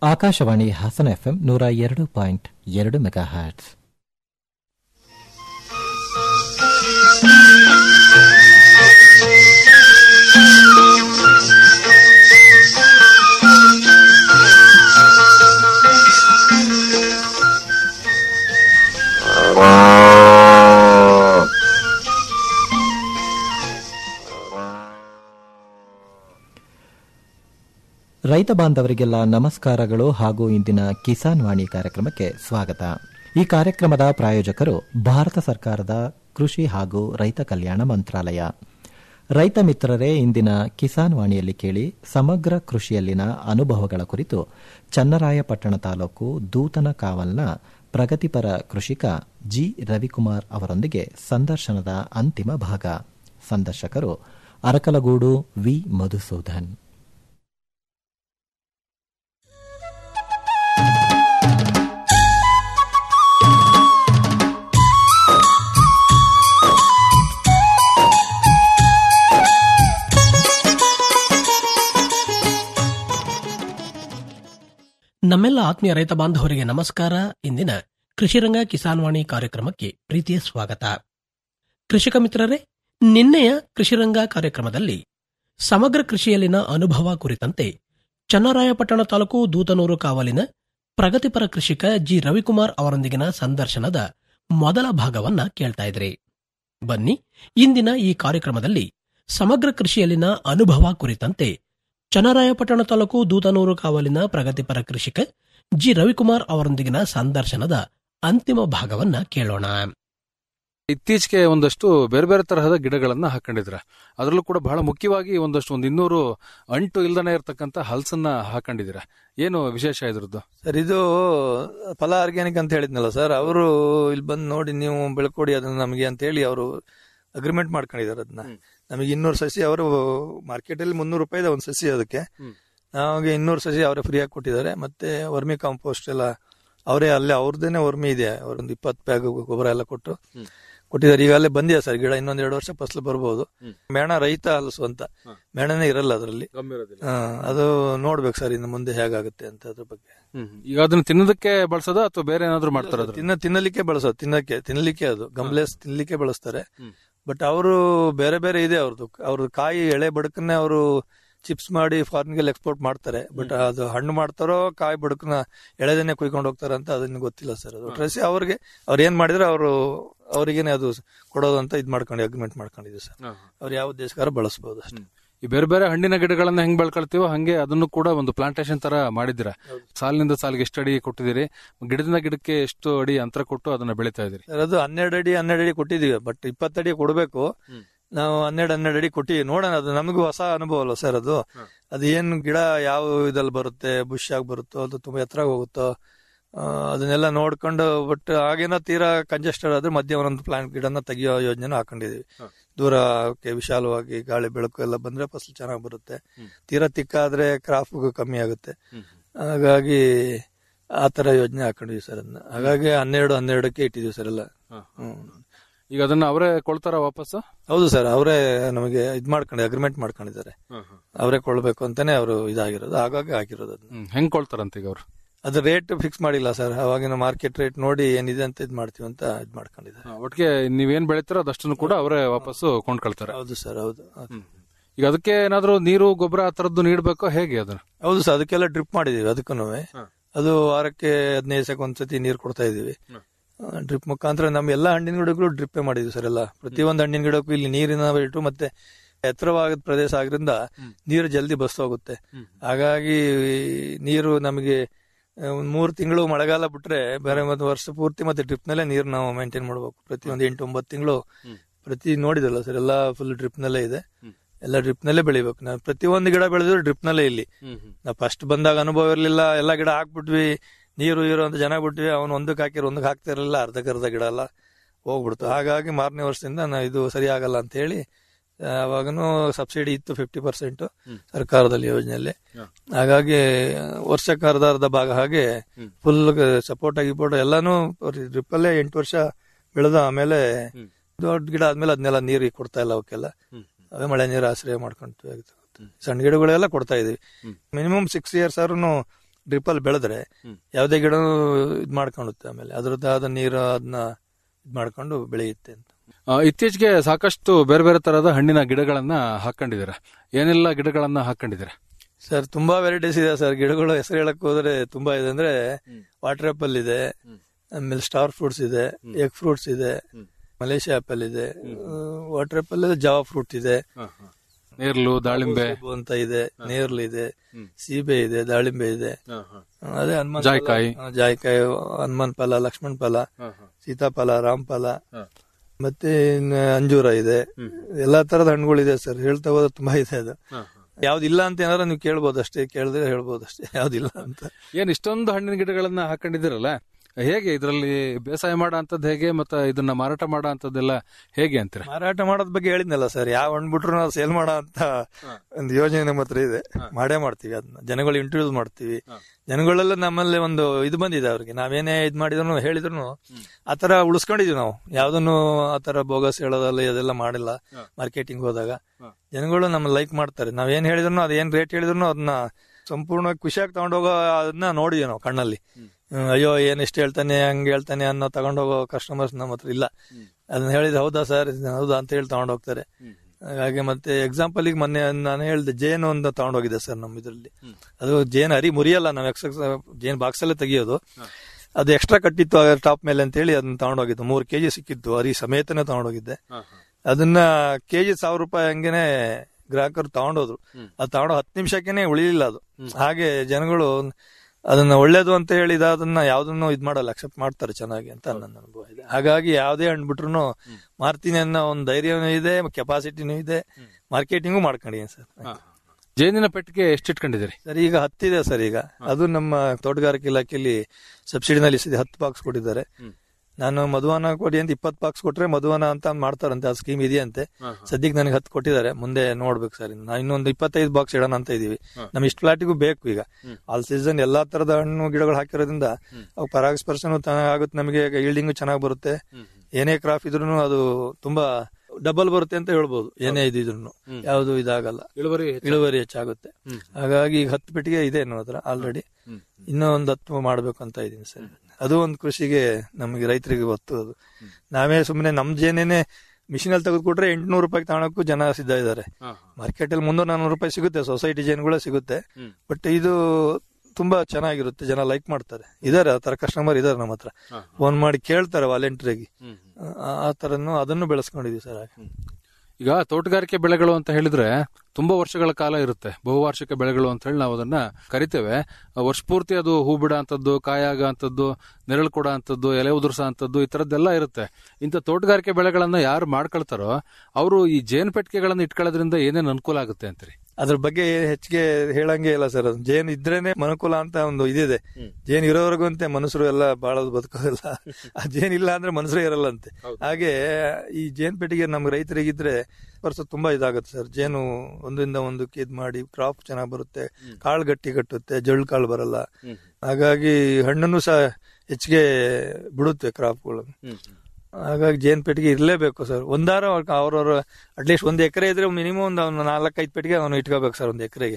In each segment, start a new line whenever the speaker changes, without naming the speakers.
Akashvani Hassan FM ನೂರ ಎರಡು point ಎರಡು ಮೆಗಾ ಹ್ಯಾಟ್ಸ್ ರೈತ ಬಾಂಧವರಿಗೆಲ್ಲ ನಮಸ್ಕಾರಗಳು ಹಾಗೂ ಇಂದಿನ ಕಿಸಾನ್ ವಾಣಿ ಕಾರ್ಯಕ್ರಮಕ್ಕೆ ಸ್ವಾಗತ ಈ ಕಾರ್ಯಕ್ರಮದ ಪ್ರಾಯೋಜಕರು ಭಾರತ ಸರ್ಕಾರದ ಕೃಷಿ ಹಾಗೂ ರೈತ ಕಲ್ಯಾಣ ಮಂತ್ರಾಲಯ ರೈತ ಮಿತ್ರರೇ ಇಂದಿನ ಕಿಸಾನ್ ವಾಣಿಯಲ್ಲಿ ಕೇಳಿ ಸಮಗ್ರ ಕೃಷಿಯಲ್ಲಿನ ಅನುಭವಗಳ ಕುರಿತು ಚನ್ನರಾಯಪಟ್ಟಣ ತಾಲೂಕು ದೂತನ ಕಾವಲ್ನ ಪ್ರಗತಿಪರ ಕೃಷಿಕ ಜಿ ರವಿಕುಮಾರ್ ಅವರೊಂದಿಗೆ ಸಂದರ್ಶನದ ಅಂತಿಮ ಭಾಗ ಸಂದರ್ಶಕರು ಅರಕಲಗೂಡು ವಿ ಮಧುಸೂದನ್
ನಮ್ಮೆಲ್ಲ ಆತ್ಮೀಯ ರೈತ ಬಾಂಧವರಿಗೆ ನಮಸ್ಕಾರ ಇಂದಿನ ಕೃಷಿರಂಗ ಕಿಸಾನ್ ವಾಣಿ ಕಾರ್ಯಕ್ರಮಕ್ಕೆ ಪ್ರೀತಿಯ ಸ್ವಾಗತ ಕೃಷಿಕ ಮಿತ್ರರೇ ನಿನ್ನೆಯ ಕೃಷಿರಂಗ ಕಾರ್ಯಕ್ರಮದಲ್ಲಿ ಸಮಗ್ರ ಕೃಷಿಯಲ್ಲಿನ ಅನುಭವ ಕುರಿತಂತೆ ಚನ್ನರಾಯಪಟ್ಟಣ ತಾಲೂಕು ದೂತನೂರು ಕಾವಲಿನ ಪ್ರಗತಿಪರ ಕೃಷಿಕ ಜಿ ರವಿಕುಮಾರ್ ಅವರೊಂದಿಗಿನ ಸಂದರ್ಶನದ ಮೊದಲ ಭಾಗವನ್ನ ಕೇಳ್ತಾ ಇದ್ರಿ ಬನ್ನಿ ಇಂದಿನ ಈ ಕಾರ್ಯಕ್ರಮದಲ್ಲಿ ಸಮಗ್ರ ಕೃಷಿಯಲ್ಲಿನ ಅನುಭವ ಕುರಿತಂತೆ ಚನ್ನರಾಯಪಟ್ಟಣ ತಾಲೂಕು ದೂತನೂರು ಕಾವಲಿನ ಪ್ರಗತಿಪರ ಕೃಷಿಕ ಜಿ ರವಿಕುಮಾರ್ ಅವರೊಂದಿಗಿನ ಸಂದರ್ಶನದ ಅಂತಿಮ ಭಾಗವನ್ನ ಕೇಳೋಣ
ಇತ್ತೀಚೆಗೆ ಒಂದಷ್ಟು ಬೇರೆ ಬೇರೆ ತರಹದ ಗಿಡಗಳನ್ನ ಹಾಕೊಂಡಿದ್ರ ಅದರಲ್ಲೂ ಕೂಡ ಬಹಳ ಮುಖ್ಯವಾಗಿ ಒಂದಷ್ಟು ಒಂದು ಇನ್ನೂರು ಅಂಟು ಇಲ್ದನೆ ಇರತಕ್ಕಂತ ಹಲ್ಸನ್ನ ಹಾಕೊಂಡಿದ್ದೀರ ಏನು ವಿಶೇಷ ಇದ್ರದ್ದು
ಸರ್ ಇದು ಫಲ ಆರ್ಗ್ಯಾನಿಕ್ ಅಂತ ಹೇಳಿದ್ನಲ್ಲ ಸರ್ ಅವರು ಇಲ್ಲಿ ಬಂದು ನೋಡಿ ನೀವು ಬೆಳ್ಕೊಡಿ ಅದನ್ನ ನಮಗೆ ಅಂತ ಹೇಳಿ ಅವರು ಅಗ್ರಿಮೆಂಟ್ ಮಾಡ್ಕೊಂಡಿದ್ದಾರೆ ಅದನ್ನ ನಮಗೆ ಇನ್ನೂರು ಸಸಿ ಅವರು ಮಾರ್ಕೆಟ್ ಅಲ್ಲಿ ಮುನ್ನೂರು ರೂಪಾಯಿ ಇದೆ ಒಂದು ಸಸಿ ಅದಕ್ಕೆ ನಮಗೆ ಇನ್ನೂರು ಸಸಿ ಅವರೇ ಫ್ರೀ ಆಗಿ ಕೊಟ್ಟಿದ್ದಾರೆ ಮತ್ತೆ ವರ್ಮಿ ಕಾಂಪೋಸ್ಟ್ ಎಲ್ಲ ಅವರೇ ಅಲ್ಲೇ ಅವ್ರದ್ದೇನೆ ವರ್ಮಿ ಇದೆ ಅವ್ರೊಂದು ಇಪ್ಪತ್ತು ಬ್ಯಾಗ್ ಗೊಬ್ಬರ ಎಲ್ಲ ಕೊಟ್ಟು ಕೊಟ್ಟಿದ್ದಾರೆ ಈಗ ಅಲ್ಲೇ ಬಂದಿದೆ ಸರ್ ಗಿಡ ಇನ್ನೊಂದ್ ಎರಡು ವರ್ಷ ಫಸಲು ಬರ್ಬೋದು ಮೇಣ ರೈತ ಹಲಸು ಅಂತ ಮೇಣನೇ ಇರಲ್ಲ ಅದರಲ್ಲಿ ಅದು ನೋಡ್ಬೇಕು ಸರ್ ಇನ್ನು ಮುಂದೆ ಹೇಗಾಗುತ್ತೆ ಅಂತ ಅದ್ರ ಬಗ್ಗೆ
ಈಗ ಅದನ್ನ ತಿನ್ನೋದಕ್ಕೆ ಬಳಸೋದ ಅಥವಾ ಬೇರೆ ಏನಾದ್ರು ಮಾಡ್ತಾರ
ತಿನ್ನ ತಿನ್ನಲಿಕ್ಕೆ ಬಳಸೋದು ತಿನ್ನಕ್ಕೆ ತಿನ್ನಲಿಕ್ಕೆ ಅದು ಗಮ್ಲೆಸ್ ತಿನ್ನಲಿಕ್ಕೆ ಬಳಸ್ತಾರೆ ಬಟ್ ಅವರು ಬೇರೆ ಬೇರೆ ಇದೆ ಅವ್ರದ್ದು ಅವ್ರದ್ದು ಕಾಯಿ ಎಳೆ ಬಡಕನ್ನೇ ಅವರು ಚಿಪ್ಸ್ ಮಾಡಿ ಫಾರಿನ್ಗೆಲ್ಲ ಎಕ್ಸ್ಪೋರ್ಟ್ ಮಾಡ್ತಾರೆ ಬಟ್ ಅದು ಹಣ್ಣು ಮಾಡ್ತಾರೋ ಕಾಯಿ ಬಡಕನ ಎಳೆದನ್ನೇ ಕುಯ್ಕೊಂಡು ಹೋಗ್ತಾರ ಅಂತ ಅದನ್ನ ಗೊತ್ತಿಲ್ಲ ಸರ್ ಅದು ಟ್ರೆಸಿ ಅವ್ರಿಗೆ ಅವ್ರು ಏನ್ ಮಾಡಿದ್ರೆ ಅವರು ಅವರಿಗೇನೆ ಅದು ಕೊಡೋದು ಅಂತ ಇದ್ ಮಾಡ್ಕೊಂಡು ಅಗ್ರಿಮೆಂಟ್ ಮಾಡ್ಕೊಂಡಿದ್ದೀವಿ ಸರ್ ಅವ್ರು ಯಾವ ದೇಶಕಾರ ಬಳಸಬಹುದು ಅಷ್ಟೇ
ಈ ಬೇರೆ ಬೇರೆ ಹಣ್ಣಿನ ಗಿಡಗಳನ್ನ ಹೆಂಗ್ ಬೆಳ್ಕೊಳ್ತೀವೋ ಹಂಗೆ ಅದನ್ನು ಕೂಡ ಒಂದು ಪ್ಲಾಂಟೇಶನ್ ತರ ಮಾಡಿದಿರ ಸಾಲಿನಿಂದ ಸಾಲಿಗೆ ಎಷ್ಟು ಅಡಿ ಕೊಟ್ಟಿದ್ದೀರಿ ಗಿಡದಿಂದ ಗಿಡಕ್ಕೆ ಎಷ್ಟು ಅಡಿ ಅಂತರ ಕೊಟ್ಟು ಅದನ್ನ ಬೆಳಿತಾ ಇದೀರಿ
ಸರ್ ಅದು ಹನ್ನೆರಡು ಅಡಿ ಹನ್ನೆರಡು ಅಡಿ ಕೊಟ್ಟಿದೀವಿ ಬಟ್ ಇಪ್ಪತ್ತಡಿ ಕೊಡಬೇಕು ನಾವು ಹನ್ನೆರಡು ಹನ್ನೆರಡು ಅಡಿ ಕೊಟ್ಟಿವಿ ನೋಡೋಣ ಅದು ನಮಗೂ ಹೊಸ ಅನುಭವ ಅಲ್ಲ ಸರ್ ಅದು ಅದು ಏನ್ ಗಿಡ ಯಾವ ಇದಲ್ಲಿ ಬರುತ್ತೆ ಬುಷ್ ಆಗಿ ಬರುತ್ತೋ ಅದು ತುಂಬಾ ಎತ್ತರ ಹೋಗುತ್ತೋ ಅದನ್ನೆಲ್ಲ ನೋಡ್ಕೊಂಡು ಬಟ್ ಆಗೇನೋ ತೀರಾ ಕಂಜೆಸ್ಟೆಡ್ ಆದ್ರೆ ಮಧ್ಯ ಒಂದೊಂದು ಪ್ಲಾಂಟ್ ಗಿಡನ ತೆಗಿಯೋ ಯೋಜನೆ ಹಾಕೊಂಡಿದೀವಿ ದೂರ ವಿಶಾಲವಾಗಿ ಗಾಳಿ ಬೆಳಕು ಎಲ್ಲ ಬಂದ್ರೆ ಫಸಲು ಚೆನ್ನಾಗಿ ಬರುತ್ತೆ ತೀರಾ ತಿಕ್ಕಾದ್ರೆ ಕ್ರಾಫ್ ಕಮ್ಮಿ ಆಗುತ್ತೆ ಹಾಗಾಗಿ ಆ ತರ ಯೋಜನೆ ಹಾಕೊಂಡಿದೀವಿ ಸರ್ ಅದನ್ನ ಹಾಗಾಗಿ ಹನ್ನೆರಡು ಹನ್ನೆರಡಕ್ಕೆ ಇಟ್ಟಿದೀವಿ ಸರ್ ಎಲ್ಲ ಹ್ಮ್
ಈಗ ಅದನ್ನ ಅವರೇ ಕೊಳ್ತಾರ ವಾಪಸ್
ಹೌದು ಸರ್ ಅವರೇ ನಮಗೆ ಇದ್ ಮಾಡ್ಕೊಂಡು ಅಗ್ರಿಮೆಂಟ್ ಮಾಡ್ಕೊಂಡಿದ್ದಾರೆ ಅವರೇ ಕೊಳ್ಬೇಕು ಅಂತಾನೆ ಅವರು ಇದಾಗಿರೋದು ಹಾಗಾಗಿ ಹಾಕಿರೋದು ಅದನ್ನ
ಹೆಂಗ್ ಕೊಳ್ತಾರಂತ ಈಗ ಅವ್ರು
ಅದು ರೇಟ್ ಫಿಕ್ಸ್ ಮಾಡಿಲ್ಲ ಸರ್ ಅವಾಗಿನ ಮಾರ್ಕೆಟ್ ರೇಟ್ ನೋಡಿ ಏನಿದೆ ಅಂತ ಇದ್ ಮಾಡ್ತೀವಿ ಅಂತ ಇದ್ ಮಾಡ್ಕೊಂಡಿದ್ದಾರೆ
ಒಟ್ಟಿಗೆ ನೀವೇನ್ ಬೆಳಿತೀರೋ ಅದಷ್ಟನ್ನು ಕೂಡ ಅವರೇ ವಾಪಸ್ ಕೊಂಡ್ಕೊಳ್ತಾರೆ
ಹೌದು ಸರ್ ಹೌದು
ಈಗ ಅದಕ್ಕೆ ಏನಾದ್ರು ನೀರು ಗೊಬ್ಬರ ಆ ತರದ್ದು ನೀಡ್ಬೇಕೋ ಹೇಗೆ ಅದನ್ನ
ಹೌದು ಸರ್ ಅದಕ್ಕೆಲ್ಲ ಡ್ರಿಪ್ ಮಾಡಿದೀವಿ ಅದಕ್ಕೂ ಅದು ವಾರಕ್ಕೆ ಹದಿನೈದು ಸೆಕ್ ಒಂದ್ಸತಿ ನೀರು ಕೊಡ್ತಾ ಇದೀವಿ ಡ್ರಿಪ್ ಮುಖಾಂತರ ನಮ್ಮ ಎಲ್ಲಾ ಹಣ್ಣಿನ ಗಿಡಗಳು ಡ್ರಿಪ್ ಮಾಡಿದ್ವಿ ಸರ್ ಎಲ್ಲ ಪ್ರತಿಯೊಂದು ಹಣ್ಣಿನ ಗಿಡಕ್ಕೂ ಇಲ್ಲಿ ನೀರಿನ ಇಟ್ಟು ಮತ್ತೆ ಎತ್ತರವಾದ ಪ್ರದೇಶ ಆಗಿದ್ರಿಂದ ನೀರು ಜಲ್ದಿ ಬಸ್ ಹೋಗುತ್ತೆ ಹಾಗಾಗಿ ನೀರು ನಮಗೆ ಒಂದ್ ಮೂರು ತಿಂಗಳು ಮಳೆಗಾಲ ಬಿಟ್ರೆ ಬೇರೆ ಒಂದು ವರ್ಷ ಪೂರ್ತಿ ಮತ್ತೆ ಡ್ರಿಪ್ ನಲ್ಲೇ ನೀರು ನಾವು ಮೇಂಟೈನ್ ಮಾಡ್ಬೇಕು ಪ್ರತಿ ಒಂದು ಎಂಟು ಒಂಬತ್ತು ತಿಂಗಳು ಪ್ರತಿ ನೋಡಿದಲ್ಲ ಸರ್ ಎಲ್ಲಾ ಫುಲ್ ಡ್ರಿಪ್ ನಲ್ಲೇ ಇದೆ ಎಲ್ಲ ಡ್ರಿಪ್ ನಲ್ಲೇ ಬೆಳಿಬೇಕು ನಾವು ಪ್ರತಿ ಒಂದು ಗಿಡ ಬೆಳೆದ್ರು ಡ್ರಿಪ್ ನಲ್ಲೇ ಇಲ್ಲಿ ನಾವು ಫಸ್ಟ್ ಬಂದಾಗ ಅನುಭವ ಇರಲಿಲ್ಲ ಎಲ್ಲಾ ಗಿಡ ಹಾಕ್ಬಿಟ್ವಿ ನೀರು ಇರೋ ಅಂತ ಜನ ಬಿಟ್ವಿ ಅವ್ನು ಒಂದಕ್ಕೆ ಹಾಕಿರೋ ಒಂದಕ್ಕೆ ಹಾಕ್ತಾ ಇರಲಿಲ್ಲ ಅರ್ಧಕ್ಕರ್ಧ ಗಿಡ ಎಲ್ಲ ಹೋಗ್ಬಿಡ್ತು ಹಾಗಾಗಿ ಮಾರನೇ ವರ್ಷದಿಂದ ನಾ ಇದು ಸರಿ ಆಗಲ್ಲ ಅಂತ ಹೇಳಿ ಅವಾಗನು ಸಬ್ಸಿಡಿ ಇತ್ತು ಫಿಫ್ಟಿ ಪರ್ಸೆಂಟ್ ಸರ್ಕಾರದಲ್ಲಿ ಯೋಜನೆಯಲ್ಲಿ ಹಾಗಾಗಿ ವರ್ಷಕ್ಕೆ ಅರ್ಧ ಅರ್ಧ ಭಾಗ ಹಾಗೆ ಫುಲ್ ಸಪೋರ್ಟ್ ಗಿಪೋರ್ಟ್ ಎಲ್ಲಾನು ಡ್ರಿಪ್ ಅಲ್ಲೇ ಎಂಟು ವರ್ಷ ಬೆಳೆದ ಆಮೇಲೆ ದೊಡ್ಡ ಗಿಡ ಆದ್ಮೇಲೆ ಅದನ್ನೆಲ್ಲ ನೀರು ಕೊಡ್ತಾ ಇಲ್ಲ ಅವಕ್ಕೆಲ್ಲ ಅವೇ ಮಳೆ ನೀರು ಆಶ್ರಯ ಮಾಡ್ಕೊಂತೀವಿ ಸಣ್ಣ ಗಿಡಗಳೆಲ್ಲ ಕೊಡ್ತಾ ಇದೀವಿ ಮಿನಿಮಮ್ ಸಿಕ್ಸ್ ಇಯರ್ಸ್ ಆದ್ರೂ ಡ್ರಿಪ್ ಅಲ್ಲಿ ಬೆಳೆದ್ರೆ
ಹ್ಮ್.
ಯಾವುದೇ ಗಿಡ ಇದ್ ಮಾಡ್ಕೊಂಡುತ್ತೆ ಆಮೇಲೆ ಅದ್ರದ್ದಾದ ನೀರು ಅದನ್ನ ಇದ್ ಮಾಡ್ಕೊಂಡು ಬೆಳೆಯುತ್ತೆ ಅಂತ
ಆ, ಇತ್ತೀಚೆಗೆ ಸಾಕಷ್ಟು ಬೇರೆ ಬೇರೆ ತರಹದ ಹಣ್ಣಿನ ಗಿಡಗಳನ್ನ ಹಾಕೊಂಡಿದ್ದೀರಾ ಏನೆಲ್ಲ ಗಿಡಗಳನ್ನ ಹಾಕೊಂಡಿದ್ದೀರಾ
ಸರ್ ತುಂಬಾ ವೆರೈಟೀಸ್ ಇದೆ ಸರ್ ಗಿಡಗಳು ಹೆಸರು ಹೇಳಕ್ ಹೋದ್ರೆ ತುಂಬಾ ಇದೆ ಅಂದ್ರೆ ವಾಟರ್ ಆಪಲ್ ಇದೆ ಆಮೇಲೆ ಸ್ಟಾರ್ ಫ್ರೂಟ್ಸ್ ಇದೆ ಎಗ್ ಫ್ರೂಟ್ಸ್ ಇದೆ ಮಲೇಷಿಯಾ ಆಪಲ್ ಇದೆ ವಾಟರ್ ಆಪಲ್ ಜಾವಾ ಫ್ರೂಟ್ ಇದೆ
ನೇರ್ಲು ದಾಳಿಂಬೆ
ಸೇಬು ಅಂತ ಇದೆ ನೇರ್ಲು ಇದೆ ಸೀಬೆ ಇದೆ ದಾಳಿಂಬೆ ಇದೆ ಅದೇ ಹನುಮಾನ್
ಜಾಯ್ಕಾಯಿ.
ಫಲ, ಆ, ಜಾಯ್ಕಾಯಿ ಹನುಮಾನ್ ಫಲ ಲಕ್ಷ್ಮಣ್ ಫಲ ಸೀತಾಫಲ ರಾಮಫಲ ಮತ್ತೆ ಇನ್ನು ಅಂಜೂರ ಇದೆ ಎಲ್ಲಾ ತರದ ಹಣ್ಣುಗಳಿದೆ ಸರ್ ಹೇಳ್ತಾ ಹೋದ್ರೆ ತುಂಬಾ ಇದೆ ಅದು ಯಾವ್ದಿಲ್ಲ ಅಂತ ಏನಾರ ನೀವು ಕೇಳ್ಬೋದು ಅಷ್ಟೇ ಕೇಳಿದ್ರೆ ಹೇಳ್ಬೋದು ಅಷ್ಟೇ ಯಾವ್ದಿಲ್ಲ ಅಂತ
ಏನ್ ಇಷ್ಟೊಂದು ಹಣ್ಣಿನ ಗಿಡಗಳನ್ನ ಹಾಕೊಂಡಿದ್ದೀರಲ್ಲ ಹೇಗೆ ಇದರಲ್ಲಿ ಬೇಸಾಯ ಮಾಡೋ ಅಂತದ್ ಹೇಗೆ ಮತ್ತೆ ಇದನ್ನ ಮಾರಾಟ ಮಾಡೋ ಅಂತದ್ದೆಲ್ಲ ಹೇಗೆ ಅಂತೀರ
ಮಾರಾಟ ಮಾಡೋದ್ ಬಗ್ಗೆ ಹೇಳಿದ್ನಲ್ಲ ಸರ್ ಯಾವ ಹಣ್ಣು ಬಿಟ್ರು ನಾವು ಸೇಲ್ ಮಾಡೋ ಅಂತ ಒಂದು ಯೋಜನೆ ನಮ್ಮ ಹತ್ರ ಇದೆ ಮಾಡೇ ಮಾಡ್ತೀವಿ ಅದನ್ನ ಜನಗಳು ಇಂಟ್ರೊಡ್ಯೂಸ್ ಮಾಡ್ತೀವಿ ಜನಗಳೆಲ್ಲ ನಮ್ಮಲ್ಲಿ ಒಂದು ಇದು ಬಂದಿದೆ ಅವ್ರಿಗೆ ನಾವೇನೇ ಇದ್ ಮಾಡಿದ್ರು ಹೇಳಿದ್ರು ಆತರ ಉಳಿಸ್ಕೊಂಡಿದೀವಿ ನಾವು ಯಾವ್ದನ್ನು ಆತರ ಬೋಗಸ್ ಹೇಳೋದಲ್ಲ ಅದೆಲ್ಲ ಮಾಡಿಲ್ಲ ಮಾರ್ಕೆಟಿಂಗ್ ಹೋದಾಗ ಜನಗಳು ನಮ್ಮ ಲೈಕ್ ಮಾಡ್ತಾರೆ ನಾವೇನ್ ಹೇಳಿದ್ರು ಅದೇನ್ ರೇಟ್ ಹೇಳಿದ್ರು ಅದನ್ನ ಸಂಪೂರ್ಣ ಖುಷಿಯಾಗಿ ತಗೊಂಡೋಗೋ ಅದನ್ನ ನೋಡಿದ್ವಿ ನಾವು ಕಣ್ಣಲ್ಲಿ ಹ್ಮ್, ಅಯ್ಯೋ ಏನ್ ಎಷ್ಟು ಹೇಳ್ತಾನೆ ಹಂಗ್ ಹೇಳ್ತಾನೆ ಅನ್ನೋ ತಗೊಂಡೋಗೋ ಕಸ್ಟಮರ್ಸ್ ನಮ್ಮ ಹತ್ರ ಇಲ್ಲ ಅದನ್ನ ಹೇಳಿದ್ರೆ ಹೌದಾ ಸರ್ ಹೌದಾ ಅಂತ ಹೇಳಿ ತಗೊಂಡೋಗ್ತಾರೆ ಹಾಗೆ ಮತ್ತೆ ಎಕ್ಸಾಂಪಲ್ ಈಗ ಮೊನ್ನೆ ನಾನು ಹೇಳಿದೆ ಜೇನು ಒಂದು ತಗೊಂಡೋಗಿದೆ ಸರ್ ನಮ್ಮ ಇದ್ರಲ್ಲಿ ಅದು ಜೇನ್ ಹರಿ ಮುರಿಯಲ್ಲ ನಾವು ಎಕ್ಸ್ ಜೇನ್ ಬಾಕ್ಸ್ ಅಲ್ಲೇ ತೆಗಿಯೋದು ಅದು ಎಕ್ಸ್ಟ್ರಾ ಕಟ್ಟಿತ್ತು ಟಾಪ್ ಮೇಲೆ ಅಂತ ಹೇಳಿ ಅದನ್ನ ತಗೊಂಡೋಗಿದ್ದು ಮೂರು ಕೆಜಿ ಸಿಕ್ಕಿತ್ತು ಹರಿ ಸಮೇತನೇ ತಗೊಂಡೋಗಿದ್ದೆ ಅದನ್ನ ಕೆಜಿ ಸಾವಿರ ರೂಪಾಯಿ ಹಂಗೇನೆ ಗ್ರಾಹಕರು ತಗೊಂಡೋದ್ರು ಅದು ತಗೊಂಡು ಹತ್ತು ನಿಮಿಷಕ್ಕೇನೆ ಉಳಿಲಿಲ್ಲ ಅದು ಹಾಗೆ ಜನಗಳು ಅದನ್ನ ಒಳ್ಳೇದು ಅಂತ ಹೇಳಿ ಅದನ್ನ ಯಾವ್ದನ್ನು ಇದ್ ಮಾಡಲ್ಲ ಅಕ್ಸೆಪ್ಟ್ ಮಾಡ್ತಾರೆ ಚೆನ್ನಾಗಿ ಅಂತ ನನ್ನ ಅನುಭವ ಇದೆ ಹಾಗಾಗಿ ಯಾವ್ದೇ ಹಣ್ಣು ಬಿಟ್ರು ಮಾರ್ತೀನಿ ಅನ್ನೋ ಒಂದು ಧೈರ್ಯನೂ ಇದೆ ಕೆಪಾಸಿಟಿನೂ ಇದೆ ಮಾರ್ಕೆಟಿಂಗು ಮಾಡ್ಕೊಂಡಿದ್ದೀನಿ ಸರ್
ಜೇನಿನ ಪೆಟ್ಟಿಗೆ ಎಷ್ಟಿಟ್ಕೊಂಡಿದ್ದೀರಿ
ಸರ್ ಈಗ ಹತ್ತಿದೆ ಸರ್ ಈಗ ಅದು ನಮ್ಮ ತೋಟಗಾರಿಕೆ ಇಲಾಖೆಯಲ್ಲಿ ಸಬ್ಸಿಡಿನಲ್ಲಿ ಸಿದೆ ಹತ್ತು ಬಾಕ್ಸ್ ಕೊಟ್ಟಿದ್ದಾರೆ ನಾನು ಮಧುವನ ಕೊಡಿ ಅಂತ ಇಪ್ಪತ್ತು ಬಾಕ್ಸ್ ಕೊಟ್ರೆ ಮಧುವನ ಅಂತ ಮಾಡ್ತಾರಂತೆ ಆ ಸ್ಕೀಮ್ ಇದೆಯಂತೆ ಸದ್ಯಕ್ಕೆ ನನಗೆ ಹತ್ತು ಕೊಟ್ಟಿದ್ದಾರೆ ಮುಂದೆ ನೋಡ್ಬೇಕು ಸರ್ ಇನ್ನು. ನಾವು ಇನ್ನೊಂದು ಇಪ್ಪತ್ತೈದು ಬಾಕ್ಸ್ ಇಡೋಣ ಅಂತ ಇದೀವಿ ನಮ್ ಇಷ್ಟು ಫ್ಲಾಟಿಗೂ ಬೇಕು ಈಗ ಆಲ್ ಸೀಸನ್ ಎಲ್ಲಾ ತರದ ಹಣ್ಣು ಗಿಡಗಳು ಹಾಕಿರೋದ್ರಿಂದ ಅವು ಪರಾಗಸ್ಪರ್ಶನೂ ಚೆನ್ನಾಗುತ್ತೆ ನಮಗೆ ಈಲ್ಡಿಂಗು ಚೆನ್ನಾಗಿ ಬರುತ್ತೆ ಏನೇ ಕ್ರಾಪ್ ಇದ್ರೂ ಅದು ತುಂಬಾ ಡಬಲ್ ಬರುತ್ತೆ ಅಂತ ಹೇಳ್ಬೋದು ಏನೇ ಇದಿದ್ರು ಯಾವುದು ಇದಾಗಲ್ಲ
ಇಳುವರಿ
ಇಳುವರಿ ಹೆಚ್ಚಾಗುತ್ತೆ ಹಾಗಾಗಿ ಈಗ ಹತ್ತು ಪೆಟ್ಟಿಗೆ ಇದೆ ಅನ್ನೋ ಹತ್ರ ಆಲ್ರೆಡಿ ಇನ್ನೂ ಒಂದು ಹತ್ತು ಮಾಡ್ಬೇಕು ಅಂತ ಇದೀನಿ ಸರ್ ಅದು ಒಂದು ಕೃಷಿಗೆ ನಮಗೆ ರೈತರಿಗೆ ಗೊತ್ತು ಅದು ನಾವೇ ಸುಮ್ಮನೆ ನಮ್ ಜೇನೇನೆ ಮಿಷಿನ್ ಅಲ್ಲಿ ತೆಗೆದುಕೊಟ್ರೆ ಎಂಟ್ನೂರು ರೂಪಾಯಿ ತಗೊಳಕ್ಕೂ ಜನ ಸಿದ್ಧ ಇದ್ದಾರೆ ಮಾರ್ಕೆಟ್ ಅಲ್ಲಿ ಮುನ್ನೂರ ನಾನೂರು ರೂಪಾಯಿ ಸಿಗುತ್ತೆ ಸೊಸೈಟಿ ಜೇನುಗಳೇ ಸಿಗುತ್ತೆ ಬಟ್ ಇದು ತುಂಬಾ ಚೆನ್ನಾಗಿರುತ್ತೆ ಜನ ಲೈಕ್ ಮಾಡ್ತಾರೆ ಇದಾರೆ ಆ ತರ ಕಸ್ಟಮರ್ ಇದಾರೆ ನಮ್ಮ ಹತ್ರ ಫೋನ್ ಮಾಡಿ ಕೇಳ್ತಾರೆ ವಾಲೆಂಟ್ರಿಗೆ ಆ ತರನು ಅದನ್ನು ಬೆಳೆಸ್ಕೊಂಡಿದೀವಿ ಸರ್ ಹಾಗೆ
ಈಗ ತೋಟಗಾರಿಕೆ ಬೆಳೆಗಳು ಅಂತ ಹೇಳಿದ್ರೆ ತುಂಬಾ ವರ್ಷಗಳ ಕಾಲ ಇರುತ್ತೆ ಬಹುವಾರ್ಷಿಕ ಬೆಳೆಗಳು ಅಂತ ಹೇಳಿ ನಾವು ಅದನ್ನ ಕರಿತೇವೆ ಆ ವರ್ಷ ಪೂರ್ತಿ ಅದು ಹೂ ಬಿಡ ಅಂತದ್ದು ಕಾಯಾಗ ಅಂತದ್ದು ನೆರಳು ಕೊಡ ಅಂತದ್ದು ಎಲೆ ಉದುರ್ಸ ಅಂತದ್ದು ಈ ತರದ್ದೆಲ್ಲ ಇರುತ್ತೆ ಇಂಥ ತೋಟಗಾರಿಕೆ ಬೆಳೆಗಳನ್ನ ಯಾರು ಮಾಡ್ಕೊಳ್ತಾರೋ ಅವರು ಈ ಜೇನು ಪೆಟ್ಟಿಗೆಗಳನ್ನ ಇಟ್ಕೊಳ್ಳೋದ್ರಿಂದ ಏನೇನು ಅನುಕೂಲ ಆಗುತ್ತೆ ಅಂತೀರಿ
ಅದ್ರ ಬಗ್ಗೆ ಹೆಚ್ಚಿಗೆ ಹೇಳಂಗೆ ಇಲ್ಲ ಸರ್ ಅದು ಜೇನ್ ಇದ್ರೇನೆ ಮನುಕೂಲ ಅಂತ ಒಂದು ಇದಿದೆ ಜೇನ್ ಇರೋವರೆಗೂ ಅಂತೆ ಮನುಷ್ಯರು ಎಲ್ಲ ಬಾಳೋದು ಬದುಕೋದಿಲ್ಲ ಆ ಜೇನ್ ಇಲ್ಲ ಅಂದ್ರೆ ಮನುಷ್ಯರೇ ಇರಲ್ಲ ಅಂತೆ ಹಾಗೆ ಈ ಜೇನ್ ಪೆಟ್ಟಿಗೆ ನಮ್ಗೆ ರೈತರಿಗಿದ್ರೆ ವರ್ಷ ತುಂಬಾ ಇದಾಗುತ್ತೆ ಸರ್ ಜೇನು ಒಂದರಿಂದ ಒಂದಕ್ಕೆ ಇದ್ ಮಾಡಿ ಕ್ರಾಪ್ ಚೆನ್ನಾಗಿ ಬರುತ್ತೆ ಕಾಳು ಗಟ್ಟಿ ಕಟ್ಟುತ್ತೆ ಜಳ್ಳು ಕಾಳು ಬರಲ್ಲ ಹಾಗಾಗಿ ಹಣ್ಣನ್ನು ಸಹ ಹೆಚ್ಚಿಗೆ ಬಿಡುತ್ತೆ ಕ್ರಾಪ್ಗಳು ಹಾಗಾಗಿ ಜೇನ್ ಪೆಟ್ಟಿಗೆ ಇರಲೇಬೇಕು ಸರ್ ಒಂದಾರ ಅವ್ರವ್ರ ಅಟ್ಲೀಸ್ಟ್ ಒಂದ್ ಎಕರೆ ಇದ್ರೆ ಮಿನಿಮಮ್ ಒಂದು ಅವ್ನು ನಾಲ್ಕೈದು ಪೆಟ್ಟಿಗೆ ಅವನು ಇಟ್ಕೋಬೇಕು ಸರ್ ಒಂದು ಎಕರೆಗೆ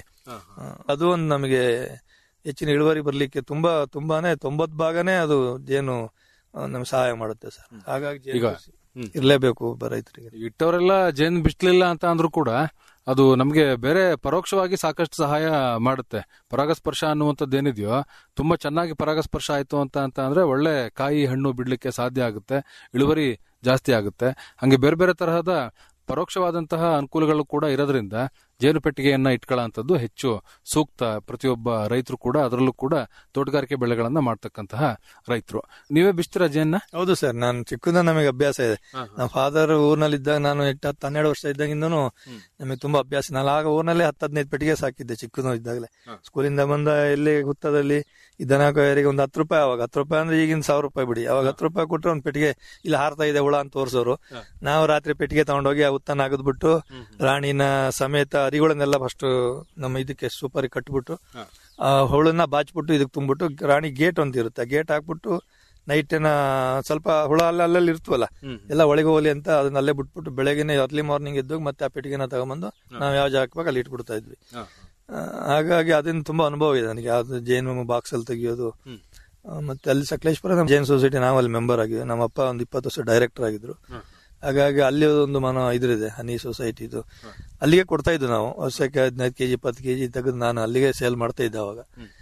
ಅದು ಒಂದು ನಮಗೆ ಹೆಚ್ಚಿನ ಇಳುವರಿ ಬರ್ಲಿಕ್ಕೆ ತುಂಬಾ ತುಂಬಾನೇ ತೊಂಬತ್ ಭಾಗನೇ ಅದು ಜೇನು ಆ, ನಮ್ಗೆ ಸಹಾಯ ಮಾಡುತ್ತೆ ಸರ್ ಹಾಗಾಗಿ ಜೇನು
ಈಗ,
ಕೃಷಿ ಇರ್ಲೇಬೇಕು ಒಬ್ಬ ರೈತರಿಗೆ
ಇಟ್ಟವರೆಲ್ಲ ಜೇನು ಬಿಸ್ಲಿಲ್ಲ ಅಂತ ಅಂದ್ರೂ ಕೂಡ ಅದು ನಮಗೆ ಬೇರೆ ಪರೋಕ್ಷವಾಗಿ ಸಾಕಷ್ಟು ಸಹಾಯ ಮಾಡುತ್ತೆ ಪರಾಗಸ್ಪರ್ಶ ಅನ್ನುವಂಥದ್ದು ಏನಿದೆಯೋ ತುಂಬಾ ಚೆನ್ನಾಗಿ ಪರಾಗಸ್ಪರ್ಶ ಆಯ್ತು ಅಂತ ಅಂತ ಅಂದ್ರೆ ಒಳ್ಳೆ ಕಾಯಿ ಹಣ್ಣು ಬಿಡ್ಲಿಕ್ಕೆ ಸಾಧ್ಯ ಆಗುತ್ತೆ ಇಳುವರಿ ಜಾಸ್ತಿ ಆಗುತ್ತೆ ಹಂಗೆ ಬೇರೆ ಬೇರೆ ತರಹದ ಪರೋಕ್ಷವಾದಂತಹ ಅನುಕೂಲಗಳು ಕೂಡ ಇರೋದ್ರಿಂದ ಜೇನು ಪೆಟ್ಟಿಗೆಯನ್ನ ಇಟ್ಕೊಳ್ಳೋಂಥದ್ದು ಹೆಚ್ಚು ಸೂಕ್ತ ಪ್ರತಿಯೊಬ್ಬ ರೈತರು ಕೂಡ ಅದರಲ್ಲೂ ಕೂಡ ತೋಟಗಾರಿಕೆ ಬೆಳೆಗಳನ್ನ ಮಾಡ್ತಕ್ಕಂತಹ ರೈತರು ನೀವೇ ಬಿಸ್ತೀರಾ ಜೇನ್ನ
ಹೌದು ಸರ್ ನಾನು ಚಿಕ್ಕದ ನಮಗೆ ಅಭ್ಯಾಸ ಇದೆ ನಮ್ಮ ಫಾದರ್ ಊರ್ನಲ್ಲಿ ಇದ್ದಾಗ ನಾನು ಎಂಟು ಹತ್ತು ಹನ್ನೆರಡು ವರ್ಷ ಇದ್ದಾಗಿಂದನು ನಮಗೆ ತುಂಬಾ ಅಭ್ಯಾಸ ನಾನು ಆಗ ಊರ್ನಲ್ಲೇ ಹತ್ತು ಹದಿನೈದು ಪೆಟ್ಟಿಗೆ ಸಾಕಿದ್ದೆ ಚಿಕ್ಕದ ಇದ್ದಾಗಲೇ ಸ್ಕೂಲಿಂದ ಬಂದ ಎಲ್ಲಿ ಹುತ್ತದಲ್ಲಿ ಈ ದನ ಕಾಯರಿಗೆ ಒಂದು ಹತ್ತು ರೂಪಾಯಿ ಅವಾಗ ಹತ್ತು ರೂಪಾಯಿ ಅಂದ್ರೆ ಈಗಿನ ಸಾವಿರ ರೂಪಾಯಿ ಬಿಡಿ ಅವಾಗ ಹತ್ತು ರೂಪಾಯಿ ಕೊಟ್ಟರೆ ಒಂದು ಪೆಟ್ಟಿಗೆ ಇಲ್ಲಿ ಹಾರ್ತಾ ಇದೆ ಹುಳ ಅಂತ ತೋರ್ಸೋರು ನಾವು ರಾತ್ರಿ ಪೆಟ್ಟಿಗೆ ತಗೊಂಡೋಗಿ ಆ ಹುತ್ತನ ಅಗದ್ಬಿಟ್ಟು ರಾಣಿನ ಸಮೇತ ಅರಿಗಳನ್ನೆಲ್ಲ ಫಸ್ಟ್ ನಮ್ಮ ಇದಕ್ಕೆ ಸೂಪರ್ ಕಟ್ಬಿಟ್ಟು ಆ ಹುಳನ್ನ ಬಾಚ್ಬಿಟ್ಟು ಇದಕ್ಕೆ ತುಂಬಿಟ್ಟು ರಾಣಿ ಗೇಟ್ ಅಂತ ಇರುತ್ತೆ ಆ ಗೇಟ್ ಹಾಕ್ಬಿಟ್ಟು ನೈಟ್ನ ಸ್ವಲ್ಪ ಹುಳ ಅಲ್ಲ ಅಲ್ಲಲ್ಲಿ ಇರ್ತವಲ್ಲ ಎಲ್ಲ ಒಳಗೆ ಹೋಗ್ಲಿ ಅಂತ ಅದನ್ನ ಅಲ್ಲೇ ಬಿಟ್ಬಿಟ್ಟು ಬೆಳಗ್ಗೆನೆ ಅರ್ಲಿ ಮಾರ್ನಿಂಗ್ ಎದ್ದು ಮತ್ತೆ ಆ ಪೆಟ್ಟಿಗೆನ ತಗೊಂಬಂದು ನಾವು ಯಾವ ಜಾಗ ಹಾಕ್ಬೇಕು ಅಲ್ಲಿ ಇಟ್ಬಿಡ್ತಾ ಇದ್ವಿ ಆ, ಹಾಗಾಗಿ ಅದನ್ನ ತುಂಬಾ ಅನುಭವ ಇದೆ ನನಗೆ ಅದು ಜೈನ್ ಬಾಕ್ಸ್ ಅಲ್ಲಿ ತೆಗಿಯೋದು ಆ, ಮತ್ತೆ ಅಲ್ಲಿ ಸಕಲೇಶ್ಪುರ ನಮ್ಮ ಜೈನ್ ಸೊಸೈಟಿ ನಾವು ಅಲ್ಲಿ ಮೆಂಬರ್ ಆಗಿದ್ವಿ ನಮ್ಮ ಅಪ್ಪ ಒಂದು ಇಪ್ಪತ್ತು ವರ್ಷ ಡೈರೆಕ್ಟರ್ ಆಗಿದ್ರು ಹಾಗಾಗಿ ಅಲ್ಲಿ ಒಂದು ಮನ ಇದ್ರಿದೆ ಹನಿ ಸೊಸೈಟಿದು ಅಲ್ಲಿಗೆ ಕೊಡ್ತಾ ಇದ್ದು ನಾವು ವರ್ಷಕ್ಕೆ ಹದಿನೈದು ಕೆಜಿ ಇಪ್ಪತ್ತು ಕೆಜಿ ತೆಗೆದು ನಾನು ಅಲ್ಲಿಗೆ ಸೇಲ್ ಮಾಡ್ತಾ ಇದ್ದೆ ಅವಾಗ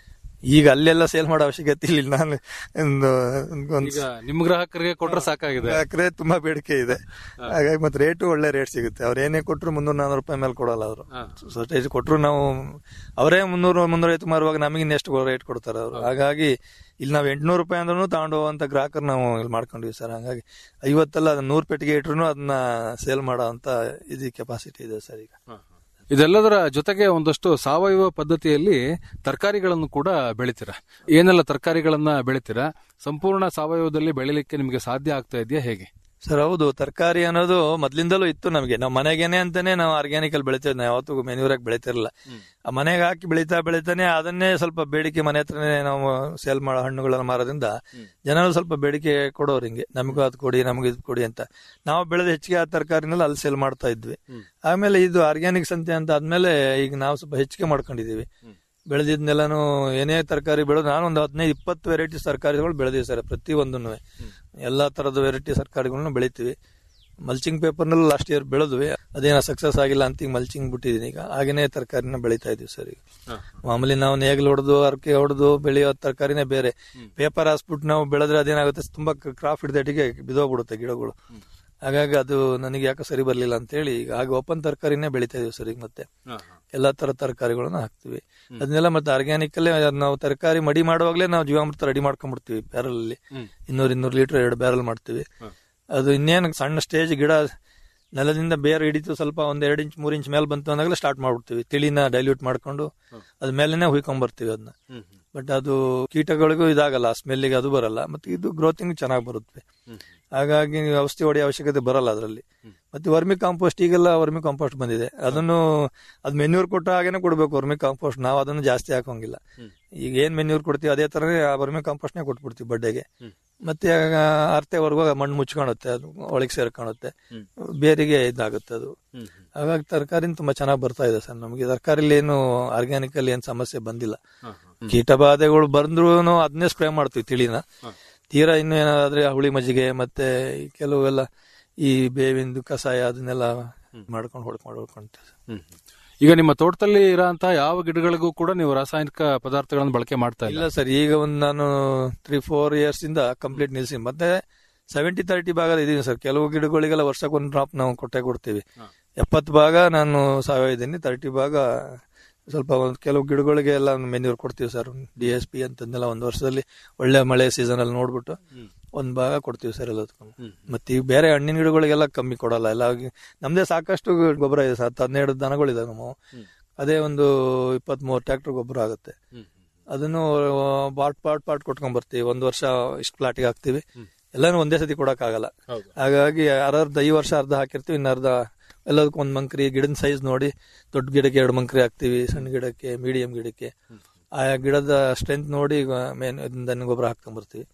ಈಗ ಅಲ್ಲೆಲ್ಲ ಸೇಲ್ ಮಾಡೋ ಅವಶ್ಯಕತೆ ಇಲ್ಲ ನಾನು ಒಂದು ಒಂದು
ಈಗ ನಿಮ್ ಗ್ರಾಹಕರಿಗೆ ಕೊಟ್ರೆ ಸಾಕಾಗಿದೆ
ಎಕರೆ ತುಂಬಾ ಬೇಡಿಕೆ ಇದೆ ಹಾಗಾಗಿ ಮತ್ತೆ ರೇಟು ಒಳ್ಳೆ ರೇಟ್ ಸಿಗುತ್ತೆ ಅವ್ರು ಏನೇ ಕೊಟ್ಟರು ಮುನ್ನೂರ ನಾನೂರು ರೂಪಾಯಿ ಮೇಲೆ ಕೊಡಲ್ಲ ಅವರು ಸೊಸೈಟಿ ಕೊಟ್ಟರು ನಾವು ಅವರೇ ಮುನ್ನೂರು ಮುನ್ನೂರೈವತ್ತು ಮಾರುವಾಗ ನಮಗೆ ಇನ್ನೆಷ್ಟು ರೇಟ್ ಕೊಡ್ತಾರೆ ಅವರು ಹಾಗಾಗಿ ಇಲ್ಲಿ ನಾವು ಎಂಟ್ನೂರು ರೂಪಾಯಿ ಅಂದ್ರೂ ತಗೊಂಡು ಹೋಗುವಂತ ಗ್ರಾಹಕರು ನಾವು ಇಲ್ಲಿ ಮಾಡ್ಕೊಂಡಿವಿ ಸರ್ ಹಾಗಾಗಿ ಐವತ್ತೆಲ್ಲ ಅದನ್ನ ನೂರು ಪೆಟ್ಟಿಗೆ ಇಟ್ರು ಅದನ್ನ ಸೇಲ್ ಮಾಡೋ ಅಂತ ಇದು ಕೆಪಾಸಿಟಿ ಇದೆ ಸರ್ ಈಗ
ಇದೆಲ್ಲದರ ಜೊತೆಗೆ ಒಂದಷ್ಟು ಸಾವಯವ ಪದ್ಧತಿಯಲ್ಲಿ ತರಕಾರಿಗಳನ್ನು ಕೂಡ ಬೆಳಿತೀರಾ ಏನೆಲ್ಲ ತರಕಾರಿಗಳನ್ನ ಬೆಳಿತೀರಾ ಸಂಪೂರ್ಣ ಸಾವಯವದಲ್ಲಿ ಬೆಳಿಲಿಕ್ಕೆ ನಿಮಗೆ ಸಾಧ್ಯ ಆಗ್ತಾ ಇದೆಯಾ ಹೇಗೆ
ಸರ್ ಹೌದು ತರಕಾರಿ ಅನ್ನೋದು ಮೊದ್ಲಿಂದಲೂ ಇತ್ತು ನಮಗೆ ನಾವು ಮನೆಗೇನೆ ಅಂತಾನೆ ನಾವು ಆರ್ಗ್ಯಾನಿಕ್ ಅಲ್ಲಿ ಬೆಳಿತೇವೆ ನಾವು ಯಾವತ್ತೂ ಮೆನ್ಯೂರಾಗಿ ಬೆಳಿತಿರಲಿಲ್ಲ ಆ ಮನೆಗೆ ಹಾಕಿ ಬೆಳಿತಾ ಬೆಳಿತಾನೆ ಅದನ್ನೇ ಸ್ವಲ್ಪ ಬೇಡಿಕೆ ಮನೆ ಹತ್ರನೇ ನಾವು ಸೇಲ್ ಮಾಡೋ ಹಣ್ಣುಗಳನ್ನ ಮಾರೋದ್ರಿಂದ ಜನರು ಸ್ವಲ್ಪ ಬೇಡಿಕೆ ಕೊಡೋರು ಹಿಂಗೆ ನಮಗೂ ಅದು ಕೊಡಿ ನಮಗೂ ಇದು ಕೊಡಿ ಅಂತ ನಾವು ಬೆಳೆದ ಹೆಚ್ಚಿಗೆ ಆ ತರಕಾರಿನೆಲ್ಲ ಅಲ್ಲಿ ಸೇಲ್ ಮಾಡ್ತಾ ಇದ್ವಿ ಆಮೇಲೆ ಇದು ಆರ್ಗ್ಯಾನಿಕ್ ಸಂತೆ ಅಂತ ಆದ್ಮೇಲೆ ಈಗ ನಾವು ಸ್ವಲ್ಪ ಹೆಚ್ಚಿಗೆ ಮಾಡ್ಕೊಂಡಿದೀವಿ ಬೆಳೆದಿದ್ನೆಲ್ಲಾನು ಏನೇ ತರಕಾರಿ ಬೆಳೆದು ನಾನು ಒಂದು ಹದಿನೈದು ಇಪ್ಪತ್ತು ವೆರೈಟೀಸ್ ತರಕಾರಿಗಳು ಬೆಳೆದಿವಿ ಸರ್ ಪ್ರತಿ ಒಂದನ್ನು ಎಲ್ಲಾ ತರದ ವೆರೈಟಿ ತರಕಾರಿಗಳನ್ನ ಬೆಳಿತೀವಿ ಮಲ್ಚಿಂಗ್ ಪೇಪರ್ನಲ್ಲೂ ಲಾಸ್ಟ್ ಇಯರ್ ಬೆಳೆದ್ವಿ ಅದೇನೋ ಸಕ್ಸಸ್ ಆಗಿಲ್ಲ ಅಂತ ಈಗ ಮಲ್ಚಿಂಗ್ ಬಿಟ್ಟಿದೀನಿ ಈಗ ಹಾಗೇನೆ ತರಕಾರಿನ ಬೆಳಿತಾ ಇದೀವಿ ಸರ್ ಈಗ ಮಾಮೂಲಿ ನಾವು ನೇಗಿಲು ಹೊಡೆದು ಅರ್ಕೆ ಹೊಡೆದು ಬೆಳೆಯೋ ತರಕಾರಿನೇ ಬೇರೆ ಪೇಪರ್ ಹಾಸ್ಬಿಟ್ಟು ನಾವು ಬೆಳೆದ್ರೆ ಅದೇನಾಗುತ್ತೆ ತುಂಬಾ ಕ್ರಾಫ್ ಹಿಡ್ದಟಿಗೆ ಬಿದೋಗ್ಬಿಡುತ್ತೆ ಗಿಡಗಳು ಹಾಗಾಗಿ ಅದು ನನಗೆ ಯಾಕೆ ಸರಿ ಬರ್ಲಿಲ್ಲ ಅಂತ ಹೇಳಿ ಈಗ ಹಾಗೆ ಓಪನ್ ತರಕಾರಿನೇ ಬೆಳಿತಾ ಇದೀವಿ ಸರ್ ಈಗ ಮತ್ತೆ ಎಲ್ಲಾ ತರ ತರಕಾರಿಗಳನ್ನ ಹಾಕ್ತಿವಿ ಅದನ್ನೆಲ್ಲ ಮತ್ತೆ ಆರ್ಗ್ಯಾನಿಕ್ ಅಲ್ಲೇ ಅದ್ ನಾವು ತರಕಾರಿ ಮಡಿ ಮಾಡುವಾಗಲೇ ನಾವು ಜೀವಾಮೃತ ರೆಡಿ ಮಾಡ್ಕೊಂಡ್ಬಿಡ್ತೀವಿ ಬ್ಯಾರಲ್ ಅಲ್ಲಿ ಇನ್ನೂರ್ ಇನ್ನೂರು ಲೀಟರ್ ಎರಡು ಬ್ಯಾರಲ್ ಮಾಡ್ತೀವಿ ಅದು ಇನ್ನೇನು ಸಣ್ಣ ಸ್ಟೇಜ್ ಗಿಡ ನೆಲದಿಂದ ಬೇರೆ ಹಿಡಿತು ಸ್ವಲ್ಪ ಒಂದ್ ಎರಡು ಇಂಚ್ ಮೂರ್ ಇಂಚ್ ಮೇಲೆ ಬಂತು ಅಂದಾಗಲೇ ಸ್ಟಾರ್ಟ್ ಮಾಡ್ಬಿಡ್ತೀವಿ ತಿಳಿನ ಡೈಲ್ಯೂಟ್ ಮಾಡ್ಕೊಂಡು ಅದ್ ಮೇಲೆನೆ ಹುಯ್ಕೊಂಡ್ ಬರ್ತೀವಿ ಅದನ್ನ ಬಟ್ ಅದು ಕೀಟಗಳಿಗೂ ಇದಾಗಲ್ಲ ಸ್ಮೆಲ್ಲಿಗೆ ಅದು ಬರಲ್ಲ ಮತ್ತೆ ಇದು ಗ್ರೋತಿಂಗ್ ಚೆನ್ನಾಗಿ ಬರುತ್ತೆ ಹಾಗಾಗಿ ನೀವು ಔಷಧಿ ಹೊಡೆಯೋ ಅವಶ್ಯಕತೆ ಬರಲ್ಲ ಅದರಲ್ಲಿ ಮತ್ತೆ ವರ್ಮಿ ಕಾಂಪೋಸ್ಟ್ ಈಗೆಲ್ಲ ವರ್ಮಿ ಕಾಂಪೋಸ್ಟ್ ಬಂದಿದೆ ಅದನ್ನು ಅದ್ ಮೆನ್ಯೂರ್ ಕೊಟ್ಟ ಹಾಗೇನೆ ಕೊಡ್ಬೇಕು ವರ್ಮಿ ಕಾಂಪೋಸ್ಟ್ ನಾವು ಅದನ್ನು ಜಾಸ್ತಿ ಹಾಕೋಂಗಿಲ್ಲ ಈಗ ಏನ್ ಮೆನ್ಯೂರ್ ಕೊಡ್ತೀವಿ ಅದೇ ತರನೇ ಆ ವರ್ಮಿ ಕಾಂಪೋಸ್ಟ್ನೇ ಕೊಟ್ಬಿಡ್ತೀವಿ ಬಡ್ಡೆಗೆ ಮತ್ತೆ ಆಗ ಅರ್ತೆವರೆಗೂ ಮಣ್ಣು ಮುಚ್ಕೊಳುತ್ತೆ ಅದು ಒಳಗೆ ಸೇರ್ಕೊಳುತ್ತೆ ಬೇರಿಗೆ ಇದಾಗುತ್ತೆ ಅದು ಹಾಗಾಗಿ ತರಕಾರಿನ ತುಂಬಾ ಚೆನ್ನಾಗಿ ಬರ್ತಾ ಇದೆ ಸರ್ ನಮಗೆ ತರಕಾರಿಲಿ ಏನು ಆರ್ಗ್ಯಾನಿಕ್ ಅಲ್ಲಿ ಏನ್ ಸಮಸ್ಯೆ ಬಂದಿಲ್ಲ ಕೀಟ ಬಾಧೆಗಳು ಬಂದ್ರು ಅದನ್ನೇ ಸ್ಪ್ರೇ ಮಾಡ್ತೀವಿ ತಿಳಿನ ತೀರಾ ಇನ್ನು ಏನಾದ್ರೆ ಹುಳಿ ಮಜ್ಜಿಗೆ ಮತ್ತೆ ಈ ಕೆಲವೆಲ್ಲ ಈ ಬೇವಿಂದು ಕಷಾಯ ಅದನ್ನೆಲ್ಲ ಮಾಡ್ಕೊಂಡು ಹೊಡ್ಕೊಂಡು ಹೊಡ್ಕೊಂತೀವಿ
ಈಗ ನಿಮ್ಮ ತೋಟದಲ್ಲಿ ಇರೋಂತ ಯಾವ ಗಿಡಗಳಿಗೂ ಕೂಡ ನೀವು ರಾಸಾಯನಿಕ ಪದಾರ್ಥಗಳನ್ನು ಬಳಕೆ ಮಾಡ್ತಾ ಇಲ್ಲ
ಇಲ್ಲ ಸರ್ ಈಗ ಒಂದು ನಾನು ತ್ರೀ ಫೋರ್ ಇಯರ್ಸ್ ಇಂದ ಕಂಪ್ಲೀಟ್ ನಿಲ್ಸಿ ಮತ್ತೆ ಸೆವೆಂಟಿ ತರ್ಟಿ ಭಾಗ ಇದೀನಿ ಸರ್ ಕೆಲವು ಗಿಡಗಳಿಗೆಲ್ಲ ವರ್ಷಕ್ಕೆ ಒಂದು ಡ್ರಾಪ್ ನಾವು ಕೊಟ್ಟೆ ಕೊಡ್ತೀವಿ ಎಪ್ಪತ್ತು ಭಾಗ ನಾನು ಸಾವಯವ ಇದ್ದೀನಿ ತರ್ಟಿ ಭಾಗ ಸ್ವಲ್ಪ ಒಂದು ಕೆಲವು ಗಿಡಗಳಿಗೆ ಎಲ್ಲ ಮೆನ್ಯೂರ್ ಕೊಡ್ತೀವಿ ಸರ್ ಡಿ ಎಸ್ ಪಿ ಅಂತಂದೆಲ್ಲ ಒಂದು ವರ್ಷದಲ್ಲಿ ಒಳ್ಳೆ ಮಳೆ ಸೀಸನ್ ಅಲ್ಲಿ ನೋಡ್ಬಿಟ್ಟು ಒಂದ್ ಭಾಗ ಕೊಡ್ತೀವಿ ಸರ್ ಎಲ್ಲದಕ್ಕೂ ಮತ್ತೆ ಈಗ ಬೇರೆ ಹಣ್ಣಿನ ಗಿಡಗಳಿಗೆಲ್ಲ ಕಮ್ಮಿ ಕೊಡಲ್ಲ ಎಲ್ಲ ನಮ್ದೇ ಸಾಕಷ್ಟು ಗೊಬ್ಬರ ಇದೆ ಸರ್ ಹತ್ತು ಹನ್ನೆರಡು ದನಗಳಿದೆ ನಮ್ಮ ಅದೇ ಒಂದು ಇಪ್ಪತ್ತ್ ಮೂರು ಟ್ರ್ಯಾಕ್ಟರ್ ಗೊಬ್ಬರ ಆಗುತ್ತೆ ಅದನ್ನು ಪಾಟ್ ಪಾಟ್ ಪಾಟ್ ಕೊಟ್ಕೊಂಡ್ ಬರ್ತೀವಿ ಒಂದ್ ವರ್ಷ ಇಷ್ಟು ಪ್ಲಾಟಿಗೆ ಹಾಕ್ತಿವಿ ಎಲ್ಲಾನು ಒಂದೇ ಸತಿ ಕೊಡಕ್ ಆಗಲ್ಲ ಹಾಗಾಗಿ ಅರ್ಧ ಈ ವರ್ಷ ಅರ್ಧ ಹಾಕಿರ್ತೀವಿ ಇನ್ನು ಅರ್ಧ ಎಲ್ಲದಕ್ಕೂ ಒಂದ್ ಮಂಕ್ರಿ ಗಿಡದ ಸೈಜ್ ನೋಡಿ ದೊಡ್ಡ ಗಿಡಕ್ಕೆ ಎರಡು ಮಂಕ್ರಿ ಹಾಕ್ತಿವಿ ಸಣ್ಣ ಗಿಡಕ್ಕೆ ಮೀಡಿಯಂ ಗಿಡಕ್ಕೆ ಆ ಗಿಡದ ಸ್ಟ್ರೆಂತ್ ನೋಡಿ ಮೇನ್ ದನ ಗೊಬ್ಬರ ಹಾಕ್ಕೊಂಡ್ ಬರ್ತೀವಿ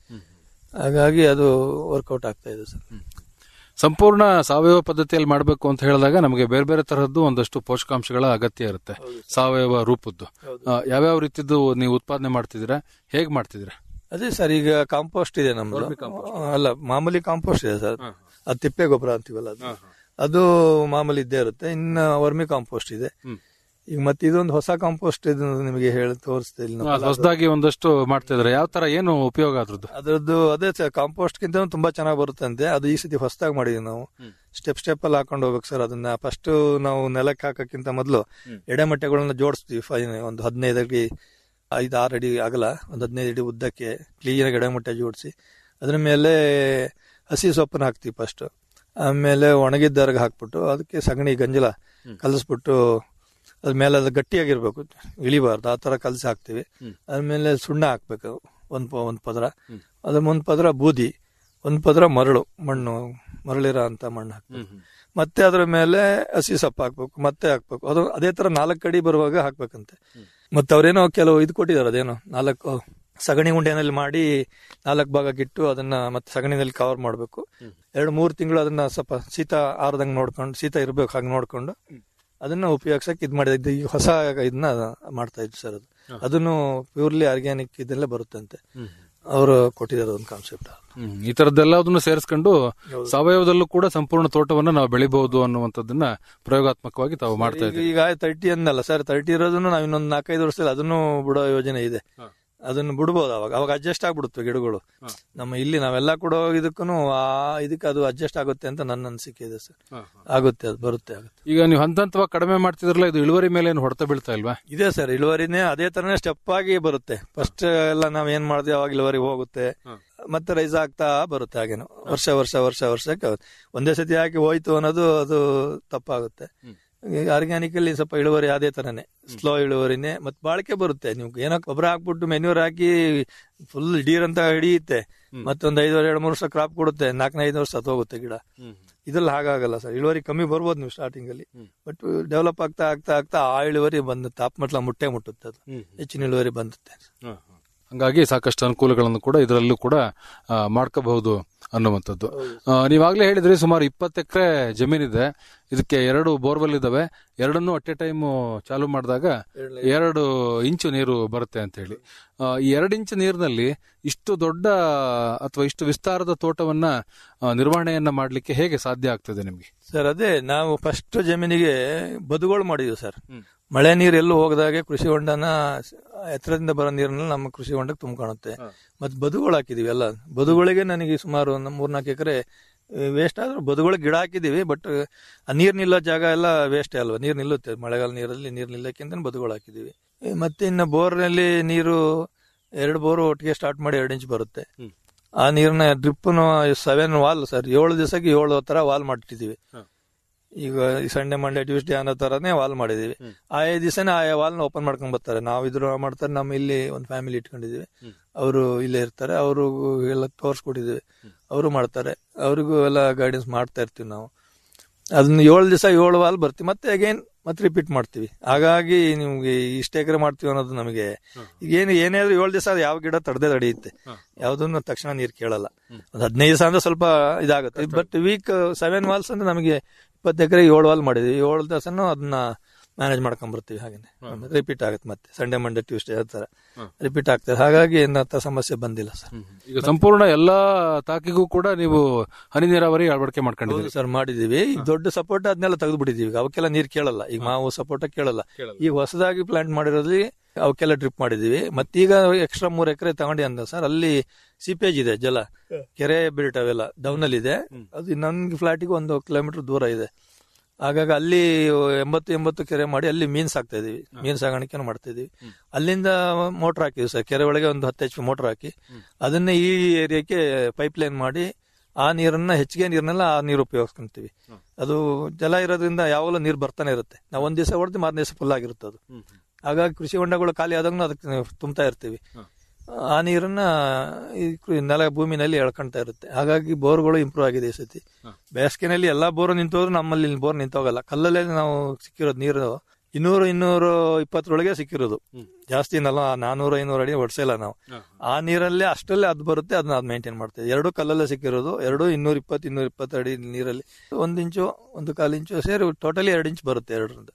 ಹಾಗಾಗಿ ಅದು ವರ್ಕೌಟ್ ಆಗ್ತಾ ಇದೆ ಸರ್
ಸಂಪೂರ್ಣ ಸಾವಯವ ಪದ್ಧತಿಯಲ್ಲಿ ಮಾಡಬೇಕು ಅಂತ ಹೇಳಿದಾಗ ನಮಗೆ ಬೇರೆ ಬೇರೆ ತರಹದ್ದು ಒಂದಷ್ಟು ಪೋಷಕಾಂಶಗಳ ಅಗತ್ಯ ಇರುತ್ತೆ ಸಾವಯವ ರೂಪದ್ದು ಆ, ಯಾವ್ಯಾವ ರೀತಿದ್ದು ನೀವು ಉತ್ಪಾದನೆ ಮಾಡ್ತಿದ್ದೀರಾ ಹೇಗ್ ಮಾಡ್ತಿದ್ದೀರಾ
ಅದೇ ಸರ್ ಈಗ ಕಾಂಪೋಸ್ಟ್ ಇದೆ ನಮ್ದು ಅಲ್ಲ ಮಾಮೂಲಿ ಕಾಂಪೋಸ್ಟ್ ಇದೆ ಸರ್ ಅದು ತಿಪ್ಪೆ ಗೊಬ್ಬರ ಅಂತೀವಲ್ಲ ಅದು ಅದು ಮಾಮೂಲಿ ಇದ್ದೇ ಇರುತ್ತೆ ಇನ್ನು ವರ್ಮಿ ಕಾಂಪೋಸ್ಟ್ ಇದೆ ಈಗ ಮತ್ತೆ ಇದೊಂದು ಹೊಸ ಕಾಂಪೋಸ್ಟ್ ಇದು ನಿಮಗೆ ಹೇಳಿ ತೋರಿಸ್ತಾ ಇಲ್ಲ
ಆ, ಹೊಸದಾಗಿ ಒಂದಷ್ಟು ಮಾಡ್ತಾ ಇದಾರೆ ಯಾವ ತರ ಏನು ಉಪಯೋಗ ಅದ್ರದ್ದು
ಅದರದ್ದು ಅದೇ ಕಾಂಪೋಸ್ಟ್ ಗಿಂತ ತುಂಬಾ ಚೆನ್ನಾಗಿ ಬರುತ್ತಂತೆ ಅದು ಈ ಸತಿ ಹೊಸದಾಗಿ ಮಾಡಿದೀವಿ ನಾವು ಸ್ಟೆಪ್ ಸ್ಟೆಪ್ ಅಲ್ಲಿ ಹಾಕೊಂಡು ಹೋಗ್ಬೇಕು ಸರ್ ಅದನ್ನ ಫಸ್ಟ್ ನಾವು ನೆಲಕ್ಕೆ ಹಾಕಕ್ಕಿಂತ ಮೊದಲು ಎಡೆಮಟ್ಟೆಗಳನ್ನ ಜೋಡಿಸ್ತೀವಿ ಫೈನ್ ಒಂದು ಹದಿನೈದು ಅಡಿ ಐದು ಆರು ಅಡಿ ಅಗಲ ಒಂದು ಹದಿನೈದು ಅಡಿ ಉದ್ದಕ್ಕೆ ಕ್ಲೀನಾಗಿ ಎಡೆಮಟ್ಟೆ ಜೋಡಿಸಿ ಅದ್ರ ಮೇಲೆ ಹಸಿ ಸೊಪ್ಪನ್ನ ಹಾಕ್ತೀವಿ ಫಸ್ಟ್ ಆಮೇಲೆ ಒಣಗಿದ್ದರ್ಗ ಹಾಕ್ಬಿಟ್ಟು ಅದಕ್ಕೆ ಸಗಣಿ ಗಂಜಲ ಕಲಸ್ಬಿಟ್ಟು ಅದ್ರ ಮೇಲೆ ಅದು ಗಟ್ಟಿಯಾಗಿರ್ಬೇಕು ಇಳಿಬಾರ್ದು ಆ ತರ ಕಲಸಿ ಹಾಕ್ತಿವಿ ಆದ್ಮೇಲೆ ಸುಣ್ಣ ಹಾಕ್ಬೇಕು ಒಂದ್ ಪ- ಒಂದ್ ಪದರ ಅದ್ರ ಒಂದ್ ಪದರ ಬೂದಿ ಒಂದ್ ಪದರ ಮರಳು ಮಣ್ಣು ಮರಳಿರೋ ಅಂತ ಮಣ್ಣು ಹಾಕ್ಬೇಕು ಮತ್ತೆ ಅದ್ರ ಮೇಲೆ ಹಸಿ ಸೊಪ್ಪು ಹಾಕ್ಬೇಕು ಮತ್ತೆ ಹಾಕ್ಬೇಕು ಅದು ಅದೇ ತರ ನಾಲ್ಕು ಅಡಿ ಬರುವಾಗ ಹಾಕ್ಬೇಕಂತೆ ಮತ್ತೆ ಅವ್ರೇನೋ ಕೆಲವು ಇದು ಕೊಟ್ಟಿದ್ದಾರೆ ಅದೇನೋ ನಾಲ್ಕು ಸಗಣಿ ಉಂಡೆನಲ್ಲಿ ಮಾಡಿ ನಾಲ್ಕು ಭಾಗ ಗಿಟ್ಟು ಅದನ್ನ ಮತ್ತೆ ಸಗಣಿನಲ್ಲಿ ಕವರ್ ಮಾಡಬೇಕು ಎರಡು ಮೂರು ತಿಂಗಳು ಅದನ್ನ ಸ್ವಲ್ಪ ಶೀತ ಆರದಂಗ್ ನೋಡ್ಕೊಂಡು ಶೀತ ಇರ್ಬೇಕು ಹಾಗೆ ನೋಡ್ಕೊಂಡು ಅದನ್ನ ಉಪಯೋಗಿಸಕ್ಕೆ ಇದ್ ಮಾಡಿದ್ದು ಈಗ ಹೊಸ ಇದನ್ನ ಮಾಡ್ತಾ ಇದ್ವಿ ಸರ್ ಅದು ಅದನ್ನು ಪ್ಯೂರ್ಲಿ ಆರ್ಗ್ಯಾನಿಕ್ ಇದೆಲ್ಲ ಬರುತ್ತಂತೆ ಅವರು ಕೊಟ್ಟಿದ್ದಾರೆ ಒಂದು ಕಾನ್ಸೆಪ್ಟ್
ಹ್ಮ್. ಈ ತರದ್ದೆಲ್ಲದನ್ನು ಸೇರಿಸ್ಕೊಂಡು ಸಾವಯವದಲ್ಲೂ ಕೂಡ ಸಂಪೂರ್ಣ ತೋಟವನ್ನ ನಾವು ಬೆಳಿಬಹುದು ಅನ್ನುವಂಥದ್ದನ್ನ ಪ್ರಯೋಗಾತ್ಮಕವಾಗಿ ತಾವು ಮಾಡ್ತಾ ಇದ್ದೀವಿ
ಈಗ ತರ್ಟಿ ಅಂದಲ್ಲ ಸರ್ ತರ್ಟಿ ಇರೋದನ್ನು ನಾವು ಇನ್ನೊಂದು ನಾಲ್ಕೈದು ವರ್ಷದಲ್ಲಿ ಅದನ್ನು ಬಿಡೋ ಯೋಜನೆ ಇದೆ ಅದನ್ನು ಬಿಡ್ಬೋದು ಅವಾಗ ಅವಾಗ ಅಡ್ಜಸ್ಟ್ ಆಗ್ಬಿಡುತ್ತೆ ಗಿಡಗಳು ನಮ್ಮ ಇಲ್ಲಿ ನಾವೆಲ್ಲ ಕೂಡ ಇದಕ್ಕೂ ಆ ಇದಕ್ಕೆ ಅದು ಅಡ್ಜಸ್ಟ್ ಆಗುತ್ತೆ ಅಂತ ನನ್ನ ಅನಿಸಿಕೆ ಇದೆ ಸರ್ ಆಗುತ್ತೆ ಅದು ಬರುತ್ತೆ ಆಗುತ್ತೆ
ಈಗ ನೀವು ಹಂತ ಹಂತವಾಗಿ ಕಡಿಮೆ ಮಾಡ್ತಿದ್ರಲ್ಲ ಇದು ಇಳುವರಿ ಮೇಲೆ ಏನು ಹೊಡೆತ ಬೀಳ್ತಾ ಇಲ್ವಾ
ಇದೆ ಸರ್ ಇಳುವರಿನೇ ಅದೇ ತರನೇ ಸ್ಟೆಪ್ ಆಗಿ ಬರುತ್ತೆ ಫಸ್ಟ್ ಎಲ್ಲ ನಾವ್ ಏನ್ ಮಾಡಿದ್ವಿ ಅವಾಗ ಇಳುವರಿ ಹೋಗುತ್ತೆ ಮತ್ತೆ ರೈಸ್ ಆಗ್ತಾ ಬರುತ್ತೆ ಹಾಗೇನು ವರ್ಷ ವರ್ಷ ವರ್ಷ ವರ್ಷಕ್ಕೆ ಒಂದೇ ಸತಿ ಹಾಕಿ ಹೋಯ್ತು ಅನ್ನೋದು ಅದು ತಪ್ಪಾಗುತ್ತೆ ಆರ್ಗ್ಯಾನಿಕ್ ಅಲ್ಲಿ ಸ್ವಲ್ಪ ಇಳುವರಿ ಅದೇ ತರನೇ ಸ್ಲೋ ಇಳುವರಿನೇ ಮತ್ತೆ ಬಾಳಿಕೆ ಬರುತ್ತೆ ನೀವು ಏನೋ ಗೊಬ್ಬರ ಹಾಕ್ಬಿಟ್ಟು ಮೆನ್ಯೂರ್ ಹಾಕಿ ಫುಲ್ ಡೀರ್ ಅಂತ ಹಿಡಿಯುತ್ತೆ ಮತ್ತೊಂದ್ ಐದು ಎರಡು ಮೂರು ವರ್ಷ ಕ್ರಾಪ್ ಕೊಡುತ್ತೆ ನಾಲ್ಕನೇ ಐದು ವರ್ಷ ಹೋಗುತ್ತೆ ಗಿಡ ಇದ್ರಲ್ಲಿ ಹಾಗಾಗಲ್ಲ ಸರ್ ಇಳುವರಿ ಕಮ್ಮಿ ಬರ್ಬೋದು ನೀವು ಸ್ಟಾರ್ಟಿಂಗ್ ಅಲ್ಲಿ ಬಟ್ ಡೆವಲಪ್ ಆಗ್ತಾ ಆಗ್ತಾ ಆಗ್ತಾ ಆ ಇಳುವರಿ ಬಂದು ತಾಪಮಟ್ಲ ಮುಟ್ಟೆ ಮುಟ್ಟುತ್ತೆ ಅದು ಹೆಚ್ಚಿನ ಇಳುವರಿ ಬಂದುತ್ತೆ
ಹಂಗಾಗಿ ಸಾಕಷ್ಟು ಅನುಕೂಲಗಳನ್ನು ಕೂಡ ಇದರಲ್ಲೂ ಕೂಡ ಆ, ಮಾಡ್ಕೋಬಹುದು ಅನ್ನುವಂಥದ್ದು ಆ, ನೀವಾಗ್ಲೇ ಹೇಳಿದ್ರಿ ಸುಮಾರು ಇಪ್ಪತ್ತು ಎಕರೆ ಜಮೀನಿದೆ ಇದಕ್ಕೆ ಎರಡು ಬೋರ್ವೆಲ್ ಇದಾವೆ ಎರಡನ್ನೂ ಅಟ್ ಎ ಟೈಮ್ ಚಾಲು ಮಾಡಿದಾಗ ಎರಡು ಇಂಚು ನೀರು ಬರುತ್ತೆ ಅಂತ ಹೇಳಿ ಆ, ಈ ಎರಡು ಇಂಚು ನೀರಿನಲ್ಲಿ ಇಷ್ಟು ದೊಡ್ಡ ಅಥವಾ ಇಷ್ಟು ವಿಸ್ತಾರದ ತೋಟವನ್ನ ಆ, ನಿರ್ವಹಣೆಯನ್ನ ಮಾಡ್ಲಿಕ್ಕೆ ಹೇಗೆ ಸಾಧ್ಯ ಆಗ್ತದೆ ನಿಮ್ಗೆ
ಸರ್ ಅದೇ ನಾವು ಫಸ್ಟ್ ಜಮೀನಿಗೆ ಬದುಗಳು ಮಾಡಿದ್ವಿ ಸರ್ ಮಳೆ ನೀರು ಎಲ್ಲೂ ಹೋಗದಾಗೆ ಕೃಷಿ ಹೊಂಡನ ಎತ್ತರದಿಂದ ಬರೋ ನೀರನ್ನ ನಮ್ಮ ಕೃಷಿ ಹೊಂಡಕ್ಕೆ ತುಂಬ್ಕೊಳುತ್ತೆ ಮತ್ತೆ ಬದುಗಳು ಹಾಕಿದೀವಿ ಎಲ್ಲ ಬದುಗಳಿಗೆ ನನಗೆ ಸುಮಾರು ಒಂದು ಮೂರ್ನಾಲ್ಕು ಎಕರೆ ವೇಸ್ಟ್ ಆದ್ರೂ ಬದುಗಳಿಗೆ ಗಿಡ ಹಾಕಿದೀವಿ ಬಟ್ ಆ ನೀರ್ ನಿಲ್ಲೋ ಜಾಗ ಎಲ್ಲ ವೇಸ್ಟ್ ಅಲ್ವಾ ನೀರ್ ನಿಲ್ಲುತ್ತೆ ಮಳೆಗಾಲ ನೀರಲ್ಲಿ ನೀರ್ ನಿಲ್ಲಕ್ಕೆ ಅಂತ ಬದುಗಳು ಹಾಕಿದೀವಿ ಈ ಮತ್ತೆ ಇನ್ನು ಬೋರ್ನಲ್ಲಿ ನೀರು ಎರಡು ಬೋರ್ ಒಟ್ಟಿಗೆ ಸ್ಟಾರ್ಟ್ ಮಾಡಿ ಎರಡು ಇಂಚ್ ಬರುತ್ತೆ ಆ ನೀರನ್ನ ಡ್ರಿಪ್ನು ಸೆವೆನ್ ವಾಲ್ ಸರ್ ಏಳು ದಿವಸಕ್ಕೆ ಏಳು ತರ ವಾಲ್ ಮಾಡಿಟ್ಟಿದೀವಿ ಈಗ ಈ ಸಂಡೇ ಮಂಡೇ ಟ್ಯೂಸ್ಡೇ ಅನ್ನೋ ತರನೇ ವಾಲ್ ಮಾಡಿದೀವಿ ಆಯಾ ದಿವಸನೇ ಆಯಾ ವಾಲ್ನ ಓಪನ್ ಮಾಡ್ಕೊಂಡ್ ಬರ್ತಾರೆ ನಾವು ಇದ್ರ ಮಾಡ್ತಾರೆ ನಮ್ಮ ಇಲ್ಲಿ ಒಂದು ಫ್ಯಾಮಿಲಿ ಇಟ್ಕೊಂಡಿದೀವಿ ಅವರು ಇಲ್ಲೇ ಇರ್ತಾರೆ ಅವರು ಎಲ್ಲ ತೋರ್ಸ್ಕೊಟ್ಟಿದೀವಿ ಅವರು ಮಾಡ್ತಾರೆ ಅವ್ರಿಗೂ ಎಲ್ಲ ಗೈಡೆನ್ಸ್ ಮಾಡ್ತಾ ಇರ್ತೀವಿ ನಾವು ಅದನ್ನ ಏಳು ದಿವಸ ಏಳು ವಾಲ್ ಬರ್ತೀವಿ ಮತ್ತೆ ಅಗೇನ್ ಮತ್ತೆ ರಿಪೀಟ್ ಮಾಡ್ತೀವಿ ಹಾಗಾಗಿ ನಿಮ್ಗೆ ಇಷ್ಟ ಎಕರೆ ಮಾಡ್ತೀವಿ ಅನ್ನೋದು ನಮಗೆ ಈಗ ಏನು ಏನೇ ಆದ್ರೂ ಏಳು ದಿವಸ ಅದು ಯಾವ ಗಿಡ ತಡೆದೇ ತಡೆಯುತ್ತೆ ಯಾವ್ದನ್ನು ತಕ್ಷಣ ನೀರು ಕೇಳಲ್ಲ ಒಂದು ಹದಿನೈದು ದಿವಸ ಅಂದ್ರೆ ಸ್ವಲ್ಪ ಇದಾಗುತ್ತೆ ಬಟ್ ವೀಕ್ ಸೆವೆನ್ ವಾಲ್ಸ್ ಅಂದ್ರೆ ನಮಗೆ ಇಪ್ಪತ್ತು ಎಕರೆ ಏಳು ವಾಲ್ ಮಾಡಿದ್ವಿ ಏಳು ದಿವಸನೂ ಅದನ್ನ ಮ್ಯಾನೇಜ್ ಮಾಡ್ಕೊಂಡ್ ಬರ್ತೀವಿ ಹಾಗೇನೆ ರಿಪೀಟ್ ಆಗುತ್ತೆ ಮತ್ತೆ ಸಂಡೇ ಮಂಡೇ ಟ್ಯೂಸ್ಡೇ ಆ ತರ ರಿಪೀಟ್ ಆಗ್ತದೆ ಹಾಗಾಗಿ ಏನಂತ ಸಮಸ್ಯೆ ಬಂದಿಲ್ಲ ಸರ್
ಈಗ ಸಂಪೂರ್ಣ ಎಲ್ಲಾ ತಾಕಿಗೂ ಕೂಡ ನೀವು ಹನಿ ನೀರಾವರಿ ಅಳವಡಿಕೆ ಮಾಡ್ಕೊಂಡಿದ್ದೀರಿ
ಹೌದು ಸರ್ ಮಾಡಿದೀವಿ ಈಗ ದೊಡ್ಡ ಸಪೋರ್ಟ್ ಅದನ್ನೆಲ್ಲ ತೆಗೆದು ಬಿಟ್ಟಿದೀವಿ ಅವಕ್ಕೆಲ್ಲ ನೀರ್ ಕೇಳಲ್ಲ ಈಗ ಮಾವು ಸಪೋರ್ಟ ಕೇಳಲ್ಲ ಈಗ ಹೊಸದಾಗಿ ಪ್ಲಾಂಟ್ ಮಾಡಿರೋದ್ರಲ್ಲಿ ಅವಕ್ಕೆಲ್ಲ ಡ್ರಿಪ್ ಮಾಡಿದೀವಿ ಮತ್ತೀಗ ಎಕ್ಸ್ಟ್ರಾ ಮೂರ್ ಎಕರೆ ತಗೊಂಡಿ ಅಂದ ಸರ್ ಅಲ್ಲಿ ಸಿಪೇಜ್ ಇದೆ ಜಲ ಕೆರೆ ಬಿಲ್ಟ್ ಅವೆಲ್ಲ ಡೌನ್ ಅಲ್ಲಿ ಇದೆ ಅದು ನನ್ಗೆ ಫ್ಲಾಟಿಗೆ ಒಂದು ಕಿಲೋಮೀಟರ್ ದೂರ ಇದೆ ಹಾಗಾಗಿ ಅಲ್ಲಿ ಎಂಬತ್ತು ಎಂಬತ್ತು ಕೆರೆ ಮಾಡಿ ಅಲ್ಲಿ ಮೀನ್ ಸಾಕ್ತಾ ಇದೀವಿ ಮೀನ್ ಸಾಗಾಣಿಕೆ ಮಾಡ್ತಾ ಇದೀವಿ ಅಲ್ಲಿಂದ ಮೋಟರ್ ಹಾಕಿದ್ವಿ ಸರ್ ಕೆರೆ ಒಳಗೆ ಒಂದು ಹತ್ತು ಎಚ್ ಪಿ ಮೋಟರ್ ಹಾಕಿ ಅದನ್ನೇ ಈ ಏರಿಯಾಕ್ಕೆ ಪೈಪ್ ಲೈನ್ ಮಾಡಿ ಆ ನೀರನ್ನ ಹೆಚ್ಚಿಗೆ ನೀರನ್ನೆಲ್ಲ ಆ ನೀರು ಉಪಯೋಗಿಸ್ಕೊಂತೀವಿ ಅದು ಜಲ ಇರೋದ್ರಿಂದ ಯಾವಾಗಲೂ ನೀರು ಬರ್ತಾನೆ ಇರುತ್ತೆ ನಾವು ಒಂದ್ ದಿವಸ ಹೊಡೆದು ಮಾರನೇ ದಿವಸ ಫುಲ್ ಆಗಿರುತ್ತೆ ಅದು ಹಾಗಾಗಿ ಕೃಷಿ ಹೊಂಡಗಳು ಖಾಲಿ ಆದಾಗ ಅದಕ್ಕೆ ತುಂಬ್ತಾ ಇರ್ತೀವಿ ಆ ನೀರನ್ನ ಈ ಕೃ- ನೆಲ ಭೂಮಿನಲ್ಲಿ ಎಳ್ಕೊಂತಾ ಇರುತ್ತೆ ಹಾಗಾಗಿ ಬೋರ್ಗಳು ಇಂಪ್ರೂವ್ ಆಗಿದೆ ಈ ಸತಿ ಬೇಸಿಗೆನಲ್ಲಿ ಎಲ್ಲಾ ಬೋರ್ ನಿಂತೋದ್ರು ನಮ್ಮಲ್ಲಿ ಬೋರ್ ನಿಂತೋಗಲ್ಲ ಕಲ್ಲಲ್ಲೇ ನಾವು ಸಿಕ್ಕಿರೋದು ನೀರು ಇನ್ನೂರು ಇನ್ನೂರು ಇಪ್ಪತ್ತರೊಳಗೆ ಸಿಕ್ಕಿರೋದು ಜಾಸ್ತಿ ಏನಲ್ಲ ನಾನೂರು ಐನೂರು ಅಡಿ ಹೊಡ್ಸಿಲ್ಲ ನಾವು ಆ ನೀರಲ್ಲೇ ಅಷ್ಟಲ್ಲೇ ಅದು ಬರುತ್ತೆ ಅದನ್ನ ಅದು ಮೇಂಟೈನ್ ಮಾಡ್ತೀವಿ ಎರಡು ಕಲ್ಲಲ್ಲೇ ಸಿಕ್ಕಿರೋದು ಎರಡು ಇನ್ನೂರ ಇಪ್ಪತ್ತು ಇನ್ನೂರ ಇಪ್ಪತ್ತು ಅಡಿ ನೀರಲ್ಲಿ ಒಂದ್ ಇಂಚು ಒಂದು ಕಾಲು ಇಂಚು ಸೇರಿ ಟೋಟಲಿ ಎರಡು ಇಂಚ್ ಬರುತ್ತೆ ಎರಡರಿಂದ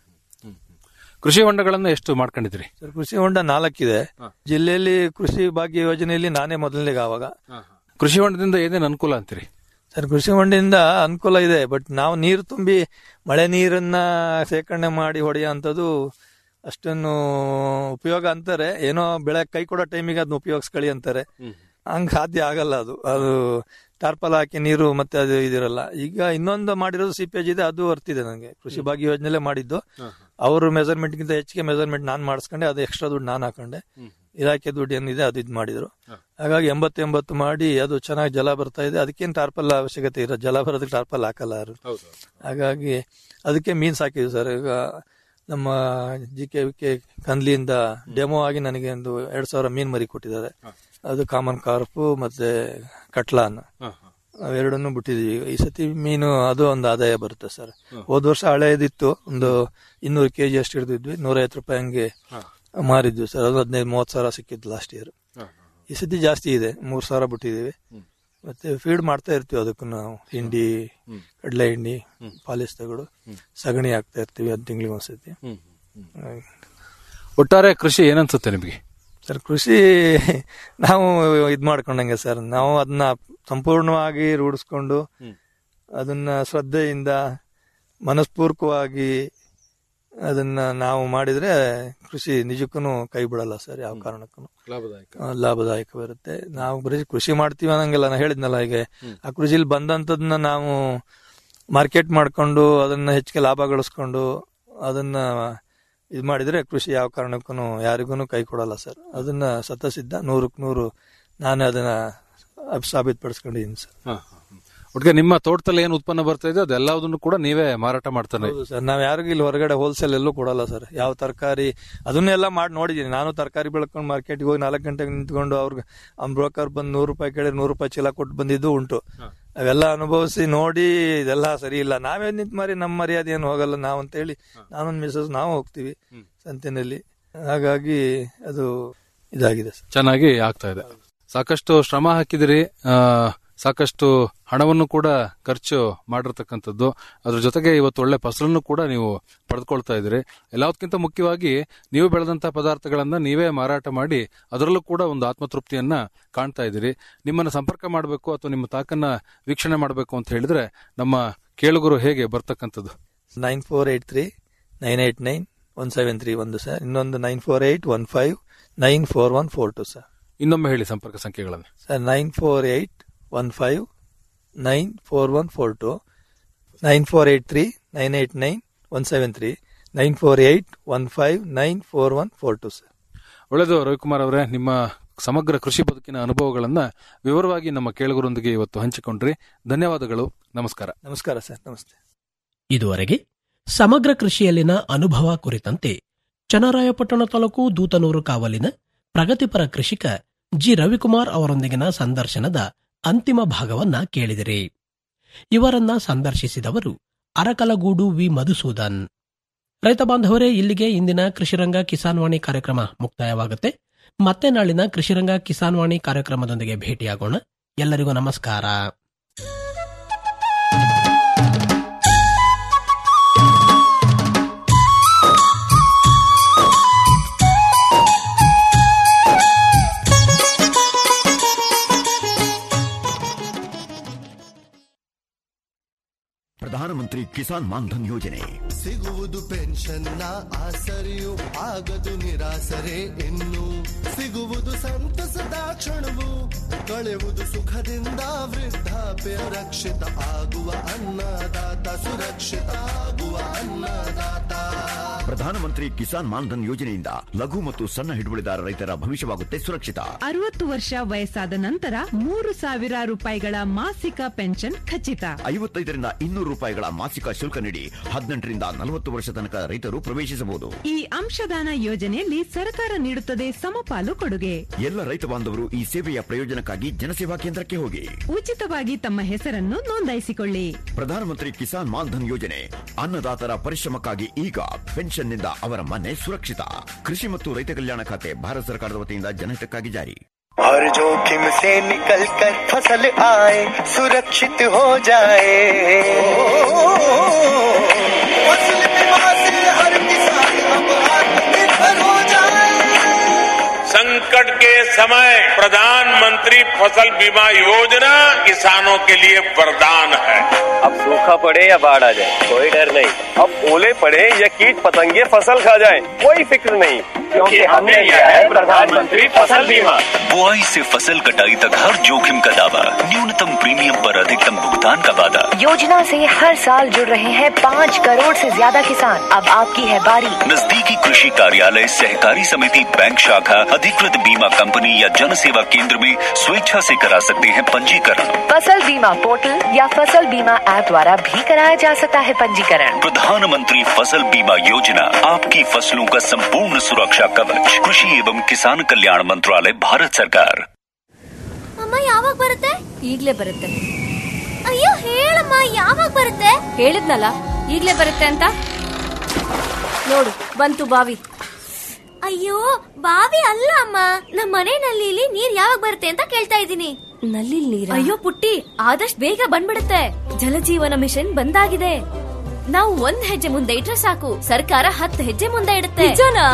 ಕೃಷಿ ಹೊಂಡಗಳನ್ನ ಎಷ್ಟು ಮಾಡ್ಕೊಂಡಿದ್ರಿ
ಸರ್ ಕೃಷಿ ಹೊಂಡ ನಾಲ್ಕಿದೆ ಜಿಲ್ಲೆಯಲ್ಲಿ ಕೃಷಿ ಭಾಗ್ಯ ಯೋಜನೆಯಲ್ಲಿ ನಾನೇ ಮೊದಲನೇಗೆ ಆವಾಗ
ಕೃಷಿ ಹೊಂಡದಿಂದ ಏನೇನು ಅನುಕೂಲ ಅಂತೀರಿ
ಸರ್ ಕೃಷಿ ಹೊಂಡದಿಂದ ಅನುಕೂಲ ಇದೆ ಬಟ್ ನಾವು ನೀರು ತುಂಬಿ ಮಳೆ ನೀರನ್ನ ಶೇಖರಣೆ ಮಾಡಿ ಹೊಡೆಯೋ ಅಂಥದ್ದು ಅಷ್ಟೊಂದು ಉಪಯೋಗ ಅಂತಾರೆ ಏನೋ ಬೆಳೆ ಕೈ ಕೊಡೋ ಟೈಮಿಗೆ ಅದನ್ನ ಉಪಯೋಗಿಸ್ಕೊಳ್ಳಿ ಅಂತಾರೆ ಹಂಗ ಸಾಧ್ಯ ಆಗಲ್ಲ ಅದು ಅದು ಟಾರ್ಪಲ್ ಹಾಕಿ ನೀರು ಮತ್ತೆ ಅದು ಇದಿರಲ್ಲ ಈಗ ಇನ್ನೊಂದು ಮಾಡಿರೋದು ಸಿಪೇಜ್ ಇದೆ ಅದು ಬರ್ತಿದೆ ನನಗೆ ಕೃಷಿ ಭಾಗ್ಯ ಯೋಜನೆಲೆ ಮಾಡಿದ್ದು ಅವ್ರ ಮೆಜರ್ಮೆಂಟ್ ಗಿಂತ ಹೆಚ್ಚಿಗೆ ಮೆಜರ್ಮೆಂಟ್ ನಾನ್ ಮಾಡಿಸ್ಕೊಂಡೆ ಅದು ಎಕ್ಸ್ಟ್ರಾ ದುಡ್ಡು ನಾನು ಹಾಕೊಂಡೆ ಇಲಾಖೆ ದುಡ್ಡು ಏನಿದೆ ಅದು ಇದು ಮಾಡಿದ್ರು ಹಾಗಾಗಿ ಎಂಬತ್ತು ಎಂಬತ್ತು ಮಾಡಿ ಅದು ಚೆನ್ನಾಗಿ ಜಲ ಬರ್ತಾ ಇದೆ ಅದಕ್ಕೇನು ಟಾರ್ಪಲ್ ಅವಶ್ಯಕತೆ ಇರೋ ಜಲ ಬರೋದಕ್ಕೆ ಟಾರ್ಪಲ್ ಹಾಕಲ್ಲ ಯಾರು ಹಾಗಾಗಿ ಅದಕ್ಕೆ ಮೀನ್ ಸಾಕಿದ್ವಿ ಸರ್ ಈಗ ನಮ್ಮ ಜಿ ಕೆ ವಿ ಕೆ ಕಂದ್ಲಿಯಿಂದ ಡೆಮೋ ಆಗಿ ನನಗೆ ಒಂದು ಎರಡ್ ಸಾವಿರ ಮೀನ್ ಮರಿ ಕೊಟ್ಟಿದ್ದಾರೆ ಅದು ಕಾಮನ್ ಕಾರ್ಪು ಮತ್ತೆ ಕಟ್ಲಾನ್ ಅವೆರಡನ್ನು ಬಿಟ್ಟಿದೀವಿ ಈ ಸತಿ ಮೀನು ಅದು ಒಂದು ಆದಾಯ ಬರುತ್ತೆ ಸರ್ ಹೋದ ವರ್ಷ ಹಳೆಯದಿತ್ತು ಒಂದು ಇನ್ನೂರು ಕೆಜಿ ಅಷ್ಟು ಹಿಡಿದಿದ್ವಿ ನೂರೈವತ್ತು ರೂಪಾಯಿ ಹಂಗೆ ಮಾರಿದ್ವಿ ಸರ್ ಅದು ಹದಿನೈದು ಮೂವತ್ತು ಸಾವಿರ ಸಿಕ್ಕಿದ್ದು ಲಾಸ್ಟ್ ಇಯರ್ ಈ ಸತಿ ಜಾಸ್ತಿ ಇದೆ ಮೂರ್ ಸಾವಿರ ಬಿಟ್ಟಿದೀವಿ ಮತ್ತೆ ಫೀಡ್ ಮಾಡ್ತಾ ಇರ್ತೀವಿ ಅದಕ್ಕೂ ನಾವು ಹಿಂಡಿ ಕಡಲೆ ಹಿಂಡಿ ಪಾಲಿಸ್ ತಗೊಡು ಸಗಣಿ ಹಾಕ್ತಾ ಇರ್ತೀವಿ ಹತ್ತು ತಿಂಗಳಿಗೆ ಒಂದ್ಸತಿ ಹಾಗೆ.
ಒಟ್ಟಾರೆ ಕೃಷಿ ಏನನ್ಸುತ್ತೆ ನಿಮಗೆ
ಸರ್ ಕೃಷಿ ನಾವು ಇದ್ ಮಾಡ್ಕೊಂಡಂಗೆ ಸರ್ ನಾವು ಅದನ್ನ ಸಂಪೂರ್ಣವಾಗಿ ರೂಢಿಸ್ಕೊಂಡು ಅದನ್ನ ಶ್ರದ್ಧೆಯಿಂದ ಮನಸ್ಪೂರ್ವಕವಾಗಿ ಅದನ್ನ ನಾವು ಮಾಡಿದ್ರೆ ಕೃಷಿ ನಿಜಕ್ಕೂ ಕೈ ಬಿಡಲ್ಲ ಸರ್ ಯಾವ ಕಾರಣಕ್ಕೂ
ಲಾಭದಾಯಕ
ಆ, ಲಾಭದಾಯಕವಿರುತ್ತೆ ನಾವು ಬರೀ ಕೃಷಿ ಮಾಡ್ತೀವಿ ಅನ್ನಂಗಿಲ್ಲ ನಾ ಹೇಳಿದ್ನಲ್ಲ ಈಗ ಆ ಕೃಷಿಲಿ ಬಂದಂತದನ್ನ ನಾವು ಮಾರ್ಕೆಟ್ ಮಾಡ್ಕೊಂಡು ಅದನ್ನ ಹೆಚ್ಚಿಗೆ ಲಾಭ ಗಳಿಸ್ಕೊಂಡು ಅದನ್ನ ಇದು ಮಾಡಿದ್ರೆ ಕೃಷಿ ಯಾವ ಕಾರಣಕ್ಕೂ ಯಾರಿಗೂ ಕೈ ಕೊಡಲ್ಲ ಸರ್ ಅದನ್ನ ಸತಸಿದ್ಧ ನೂರಕ್ಕೆ ನೂರು ನಾನು ಅದನ್ನ ಸಾಬೀತುಪಡಿಸ್ಕೊಂಡಿದ್ದೀನಿ ಸರ್
ಒಟ್ಟಿಗೆ ನಿಮ್ಮ ತೋಟದಲ್ಲಿ ಏನು ಉತ್ಪನ್ನ ಬರ್ತಾ ಇದೆ ಅದೆಲ್ಲದನ್ನು ಕೂಡ ನೀವೇ ಮಾರಾಟ ಮಾಡ್ತಾನೆ
ಹೌದು ಸರ್ ನಾವ್ ಯಾರಿಗೂ ಇಲ್ಲಿ ಹೊರಗಡೆ ಹೋಲ್ಸೇಲ್ ಎಲ್ಲೂ ಕೊಡಲ್ಲ ಸರ್ ಯಾವ ತರಕಾರಿ ಅದನ್ನೆಲ್ಲ ಮಾಡಿ ನೋಡಿದೀನಿ ನಾನು ತರಕಾರಿ ಬೆಳ್ಕೊಂಡು ಮಾರ್ಕೆಟ್ಗೆ ಹೋಗಿ ನಾಲ್ಕು ಗಂಟೆಗೆ ನಿಂತ್ಕೊಂಡು ಅವ್ರಿಗೆ ಅವ್ನ ಬ್ರೋಕರ್ ಬಂದು ನೂರು ರೂಪಾಯಿ ಕೇಳಿ ನೂರು ರೂಪಾಯಿ ಚೀಲ ಕೊಟ್ಟು ಬಂದಿದ್ದು ಉಂಟು ಅವೆಲ್ಲ ಅನುಭವಿಸಿ ನೋಡಿ ಇದೆಲ್ಲ ಸರಿ ಇಲ್ಲ ನಾವೇ ನಿಂತ್ ಮಾರಿ ನಮ್ಮ ಮರ್ಯಾದೆ ಏನು ಹೋಗಲ್ಲ ನಾವು ಅಂತ ಹೇಳಿ ನಾನೊಂದು ಮಿಸಸ್ ನಾವು ಹೋಗ್ತೀವಿ ಸಂತೆನಲ್ಲಿ ಹಾಗಾಗಿ ಅದು ಇದಾಗಿದೆ ಸರ್
ಚೆನ್ನಾಗಿ ಆಗ್ತಾ ಇದೆ ಸಾಕಷ್ಟು ಶ್ರಮ ಹಾಕಿದಿರಿ ಆ, ಸಾಕಷ್ಟು ಹಣವನ್ನು ಕೂಡ ಖರ್ಚು ಮಾಡಿರ್ತಕ್ಕಂಥದ್ದು ಅದ್ರ ಜೊತೆಗೆ ಇವತ್ತು ಒಳ್ಳೆ ಫಸಲನ್ನು ಕೂಡ ನೀವು ಪಡೆದುಕೊಳ್ತಾ ಇದ್ದೀರಿ ಎಲ್ಲದಕ್ಕಿಂತ ಮುಖ್ಯವಾಗಿ ನೀವು ಬೆಳೆದಂತಹ ಪದಾರ್ಥಗಳನ್ನ ನೀವೇ ಮಾರಾಟ ಮಾಡಿ ಅದರಲ್ಲೂ ಕೂಡ ಒಂದು ಆತ್ಮತೃಪ್ತಿಯನ್ನ ಕಾಣ್ತಾ ಇದ್ದೀರಿ ನಿಮ್ಮನ್ನ ಸಂಪರ್ಕ ಮಾಡಬೇಕು ಅಥವಾ ನಿಮ್ಮ ತಾಕನ್ನ ವೀಕ್ಷಣೆ ಮಾಡಬೇಕು ಅಂತ ಹೇಳಿದ್ರೆ ನಮ್ಮ ಕೇಳುಗರು ಹೇಗೆ ಬರ್ತಕ್ಕಂಥದ್ದು
nine four eight three nine eight nine one seven three ಒಂದು ಸರ್ ಇನ್ನೊಂದು nine four eight one five nine four one four two sir
ಇನ್ನೊಮ್ಮೆ ಹೇಳಿ ಸಂಪರ್ಕ ಸಂಖ್ಯೆಗಳನ್ನು
sir nine four eight one five nine four one four two nine four eight three nine eight nine one seven three nine four eight one five nine four one four two sir
ಒಳ್ಳೆಯದು ರವಿಕುಮಾರ್ ಅವರೇ ನಿಮ್ಮ ಸಮಗ್ರ ಕೃಷಿ ಬದುಕಿನ ಅನುಭವಗಳನ್ನ ವಿವರವಾಗಿ ನಮ್ಮ ಕೇಳುಗರೊಂದಿಗೆ ಇವತ್ತು ಹಂಚಿಕೊಂಡ್ರಿ ಧನ್ಯವಾದಗಳು ನಮಸ್ಕಾರ
ನಮಸ್ಕಾರ ಸರ್ ನಮಸ್ತೆ
ಇದುವರೆಗೆ ಸಮಗ್ರ ಕೃಷಿಯಲ್ಲಿನ ಅನುಭವ ಕುರಿತಂತೆ ಚನ್ನರಾಯಪಟ್ಟಣ ತಾಲೂಕು ದೂತನೂರು ಕಾವಲಿನ ಪ್ರಗತಿಪರ ಕೃಷಿಕ ಜಿ ರವಿಕುಮಾರ್ ಅವರೊಂದಿಗಿನ ಸಂದರ್ಶನದ ಅಂತಿಮ ಭಾಗವನ್ನ ಕೇಳಿದಿರಿ ಇವರನ್ನ ಸಂದರ್ಶಿಸಿದವರು ಅರಕಲಗೂಡು ವಿ ಮಧುಸೂದನ್ ರೈತ ಬಾಂಧವರೇ ಇಲ್ಲಿಗೆ ಇಂದಿನ ಕೃಷಿರಂಗ ಕಿಸಾನ್ ವಾಣಿ ಕಾರ್ಯಕ್ರಮ ಮುಕ್ತಾಯವಾಗುತ್ತೆ ಮತ್ತೆ ನಾಳಿನ ಕೃಷಿರಂಗ ಕಿಸಾನ್ ವಾಣಿ ಕಾರ್ಯಕ್ರಮದೊಂದಿಗೆ ಭೇಟಿಯಾಗೋಣ ಎಲ್ಲರಿಗೂ ನಮಸ್ಕಾರ
ಪ್ರಧಾನಮಂತ್ರಿ ಕಿಸಾನ್ ಮಾನ್ಧನ್ ಯೋಜನೆ
ಸಿಗುವುದು ಪೆನ್ಷನ್ನ ಆಸರೆಯು ಆಗದು ನಿರಾಸರೆ ಇನ್ನು ಸಿಗುವುದು ಸಂತಸದ ಕ್ಷಣವು ಕಳೆಯುವುದು ಸುಖದಿಂದ ವೃದ್ಧಾಪ್ಯ ರಕ್ಷಿತ ಆಗುವ ಅನ್ನದಾತ ಸುರಕ್ಷಿತ ಆಗುವ ಅನ್ನದಾತ
ಪ್ರಧಾನಮಂತ್ರಿ ಕಿಸಾನ್ ಮಾನ್ಧನ್ ಯೋಜನೆಯಿಂದ ಲಘು ಮತ್ತು ಸಣ್ಣ ಹಿಡುವಳಿದಾರ ರೈತರ ಭವಿಷ್ಯವಾಗುತ್ತೆ ಸುರಕ್ಷಿತ
ಅರವತ್ತು ವರ್ಷ ವಯಸ್ಸಾದ ನಂತರ ಮೂರು ಸಾವಿರ ರೂಪಾಯಿಗಳ ಮಾಸಿಕ ಪೆನ್ಷನ್ ಖಚಿತ
ಐವತ್ತೈದರಿಂದ ಇನ್ನೂರು ರೂಪಾಯಿಗಳ ಮಾಸಿಕ ಶುಲ್ಕ ನೀಡಿ ಹದಿನೆಂಟರಿಂದ ನಲವತ್ತು ವರ್ಷ ತನಕ ರೈತರು ಪ್ರವೇಶಿಸಬಹುದು
ಈ ಅಂಶದಾನ ಯೋಜನೆಯಲ್ಲಿ ಸರ್ಕಾರ ನೀಡುತ್ತದೆ ಸಮಪಾಲು ಕೊಡುಗೆ
ಎಲ್ಲ ರೈತ ಬಾಂಧವರು ಈ ಸೇವೆಯ ಪ್ರಯೋಜನಕ್ಕಾಗಿ ಜನಸೇವಾ ಕೇಂದ್ರಕ್ಕೆ ಹೋಗಿ
ಉಚಿತವಾಗಿ ತಮ್ಮ ಹೆಸರನ್ನು ನೋಂದಾಯಿಸಿಕೊಳ್ಳಿ
ಪ್ರಧಾನಮಂತ್ರಿ ಕಿಸಾನ್ ಮಾನ್ಧನ್ ಯೋಜನೆ ಅನ್ನದಾತರ ಪರಿಶ್ರಮಕ್ಕಾಗಿ ಈಗ ಪೆನ್ಷನ್ನಿಂದ ಅವರ ಮನೆ ಸುರಕ್ಷಿತ ಕೃಷಿ ಮತ್ತು ರೈತ ಕಲ್ಯಾಣ ಖಾತೆ ಭಾರತ ಸರ್ಕಾರದ ವತಿಯಿಂದ ಜನಹಿತಕ್ಕಾಗಿ ಜಾರಿ
हर जोखिम से निकल कर फसल आए सुरक्षित हो जाए फसल बीमा से हर किसान अब आत्मनिर्भर हो जाए
संकट के समय प्रधानमंत्री फसल बीमा योजना किसानों के लिए वरदान है
अब सूखा पड़े या बाढ़ आ जाए कोई डर नहीं अब ओले पड़े या कीट पतंगे फसल खा जाए कोई फिक्र नहीं क्योंकि हमने लिया है प्रधानमंत्री फसल बीमा
बुआई से फसल कटाई तक हर जोखिम का दावा न्यूनतम प्रीमियम पर अधिकतम भुगतान का वादा
योजना से हर साल जुड़ रहे हैं पाँच करोड़ से ज्यादा किसान अब आपकी है बारी
नजदीकी कृषि कार्यालय सहकारी समिति बैंक शाखा अधिकृत बीमा कंपनी या जन सेवा केंद्र में स्वेच्छा से करा सकते हैं पंजीकरण
फसल बीमा पोर्टल या फसल बीमा ऐप द्वारा भी कराया जा सकता है पंजीकरण
प्रधानमंत्री फसल बीमा योजना आपकी फसलों का संपूर्ण सुरक्षा कवच कृषि एवं किसान कल्याण मंत्रालय भारत सरकार
ಅಮ್ಮ ಯಾವಾಗ ಬರುತ್ತೆ ಈಗ್ಲೇ ಬರುತ್ತೆ ಅಯ್ಯೋ ಹೇಳಮ್ಮ ಯಾವಾಗ ಬರುತ್ತೆ ಹೇಳಿದ್ನಲ್ಲ ಈಗ್ಲೇ ಬರುತ್ತೆ ಅಂತ ನೋಡು ಬಂತು ಬಾವಿ ಅಯ್ಯೋ ಬಾವಿ ಅಲ್ಲ ಅಮ್ಮ ನಮ್ಮ ಮನೆ ನಲ್ಲಿಲಿ ನೀರ್ ಯಾವಾಗ ಬರುತ್ತೆ ಅಂತ ಕೇಳ್ತಾ ಇದ್ದೀನಿ ನಲ್ಲಿ ನೀರ ಅಯ್ಯೋ ಪುಟ್ಟಿ ಆದಷ್ಟು ಬೇಗ ಬಂದ್ಬಿಡುತ್ತೆ ಜಲಜೀವನ ಮಿಷನ್ ಬಂದಾಗಿದೆ ನಾವು ಒಂದ್ ಹೆಜ್ಜೆ ಮುಂದೆ ಇಟ್ರೆ ಸಾಕು ಸರ್ಕಾರ ಹತ್ತು ಹೆಜ್ಜೆ ಮುಂದೆ ಇಡುತ್ತೆ ನಿಜನಾ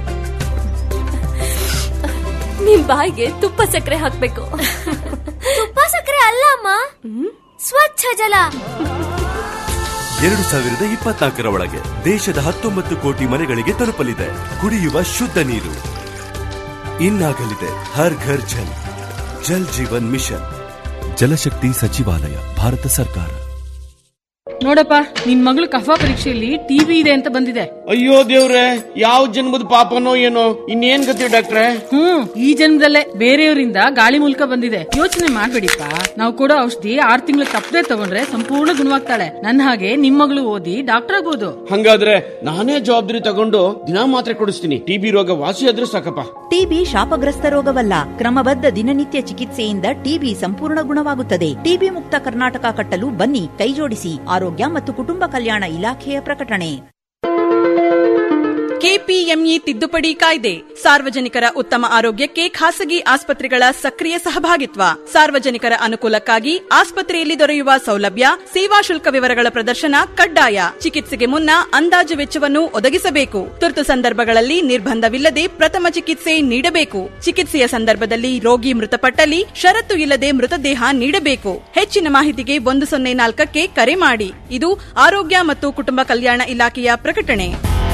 ನಿಮ್ ಬಾಯಿಗೆ ತುಪ್ಪ ಸಕ್ಕರೆ ಹಾಕ್ಬೇಕು ತುಪ್ಪ ಸಕ್ಕರೆ ಅಲ್ಲ ಅಮ್ಮ ಸ್ವಚ್ಛ ಜಲ
ಎರಡು ಸಾವಿರದ ಇಪ್ಪತ್ನಾಲ್ಕರ ಒಳಗೆ ದೇಶದ ಹತ್ತೊಂಬತ್ತು ಕೋಟಿ ಮನೆಗಳಿಗೆ ತಲುಪಲಿದೆ ಕುಡಿಯುವ ಶುದ್ಧ ನೀರು ಇನ್ನಾಗಲಿದೆ ಹರ್ ಘರ್ ಜಲ್ ಜಲ್ ಜೀವನ್ ಮಿಷನ್ ಜಲಶಕ್ತಿ ಸಚಿವಾಲಯ ಭಾರತ ಸರ್ಕಾರ
ನೋಡಪ್ಪ ನಿನ್ ಮಗಳು ಕಫ ಪರೀಕ್ಷೆಯಲ್ಲಿ ಟಿವಿ ಇದೆ ಅಂತ ಬಂದಿದೆ
ಅಯ್ಯೋ ದೇವ್ರೆ ಯಾವ ಜನ್ಮದ ಪಾಪನೋ ಏನೋ ಇನ್ನೇನ್ ಗತಿ ಡಾಕ್ಟ್ರೆ
ಹ್ಮ್ ಈ ಜನ್ಮದಲ್ಲೇ ಬೇರೆಯವರಿಂದ ಗಾಳಿ ಮೂಲಕ ಬಂದಿದೆ ಯೋಚನೆ ಮಾಡ್ಬೇಡಿಪ್ಪ ನಾವು ಕೊಡೋ ಔಷಧಿ ಆರ್ ತಿಂಗಳು ತಪ್ಪದೆ ತಗೊಂಡ್ರೆ ಸಂಪೂರ್ಣ ಗುಣವಾಗ್ತಾಳೆ ನನ್ನ ಹಾಗೆ ನಿಮ್ ಮಗಳು ಓದಿ ಡಾಕ್ಟರ್ ಆಗ್ಬೋದು
ಹಂಗಾದ್ರೆ ನಾನೇ ಜವಾಬ್ದಾರಿ ತಗೊಂಡು ದಿನಾ ಮಾತ್ರೆ ಕೊಡಿಸ್ತೀನಿ ಟಿಬಿ ರೋಗ ವಾಸಿ ಆದ್ರೂ ಸಾಕಪ್ಪ
ಟಿಬಿ ಶಾಪಗ್ರಸ್ತ ರೋಗವಲ್ಲ ಕ್ರಮಬದ್ಧ ದಿನನಿತ್ಯ ಚಿಕಿತ್ಸೆಯಿಂದ ಟಿಬಿ ಸಂಪೂರ್ಣ ಗುಣವಾಗುತ್ತದೆ ಟಿಬಿ ಮುಕ್ತ ಕರ್ನಾಟಕ ಕಟ್ಟಲು ಬನ್ನಿ ಕೈಜೋಡಿಸಿ ಆರೋಗ್ಯ ಮತ್ತು ಕುಟುಂಬ ಕಲ್ಯಾಣ ಇಲಾಖೆಯ ಪ್ರಕಟಣೆ
ಕೆಪಿಎಂಇ ತಿದ್ದುಪಡಿ ಕಾಯ್ದೆ ಸಾರ್ವಜನಿಕರ ಉತ್ತಮ ಆರೋಗ್ಯಕ್ಕೆ ಖಾಸಗಿ ಆಸ್ಪತ್ರೆಗಳ ಸಕ್ರಿಯ ಸಹಭಾಗಿತ್ವ ಸಾರ್ವಜನಿಕರ ಅನುಕೂಲಕ್ಕಾಗಿ ಆಸ್ಪತ್ರೆಯಲ್ಲಿ ದೊರೆಯುವ ಸೌಲಭ್ಯ ಸೇವಾ ಶುಲ್ಕ ವಿವರಗಳ ಪ್ರದರ್ಶನ ಕಡ್ಡಾಯ ಚಿಕಿತ್ಸೆಗೆ ಮುನ್ನ ಅಂದಾಜು ವೆಚ್ಚವನ್ನು ಒದಗಿಸಬೇಕು ತುರ್ತು ಸಂದರ್ಭಗಳಲ್ಲಿ ನಿರ್ಬಂಧವಿಲ್ಲದೆ ಪ್ರಥಮ ಚಿಕಿತ್ಸೆ ನೀಡಬೇಕು ಚಿಕಿತ್ಸೆಯ ಸಂದರ್ಭದಲ್ಲಿ ರೋಗಿ ಮೃತಪಟ್ಟಲ್ಲಿ ಷರತ್ತು ಇಲ್ಲದೆ ಮೃತದೇಹ ನೀಡಬೇಕು ಹೆಚ್ಚಿನ ಮಾಹಿತಿಗೆ ಒಂದು ಸೊನ್ನೆ ನಾಲ್ಕಕ್ಕೆ ಕರೆ ಮಾಡಿ ಇದು ಆರೋಗ್ಯ ಮತ್ತು ಕುಟುಂಬ ಕಲ್ಯಾಣ ಇಲಾಖೆಯ ಪ್ರಕಟಣೆ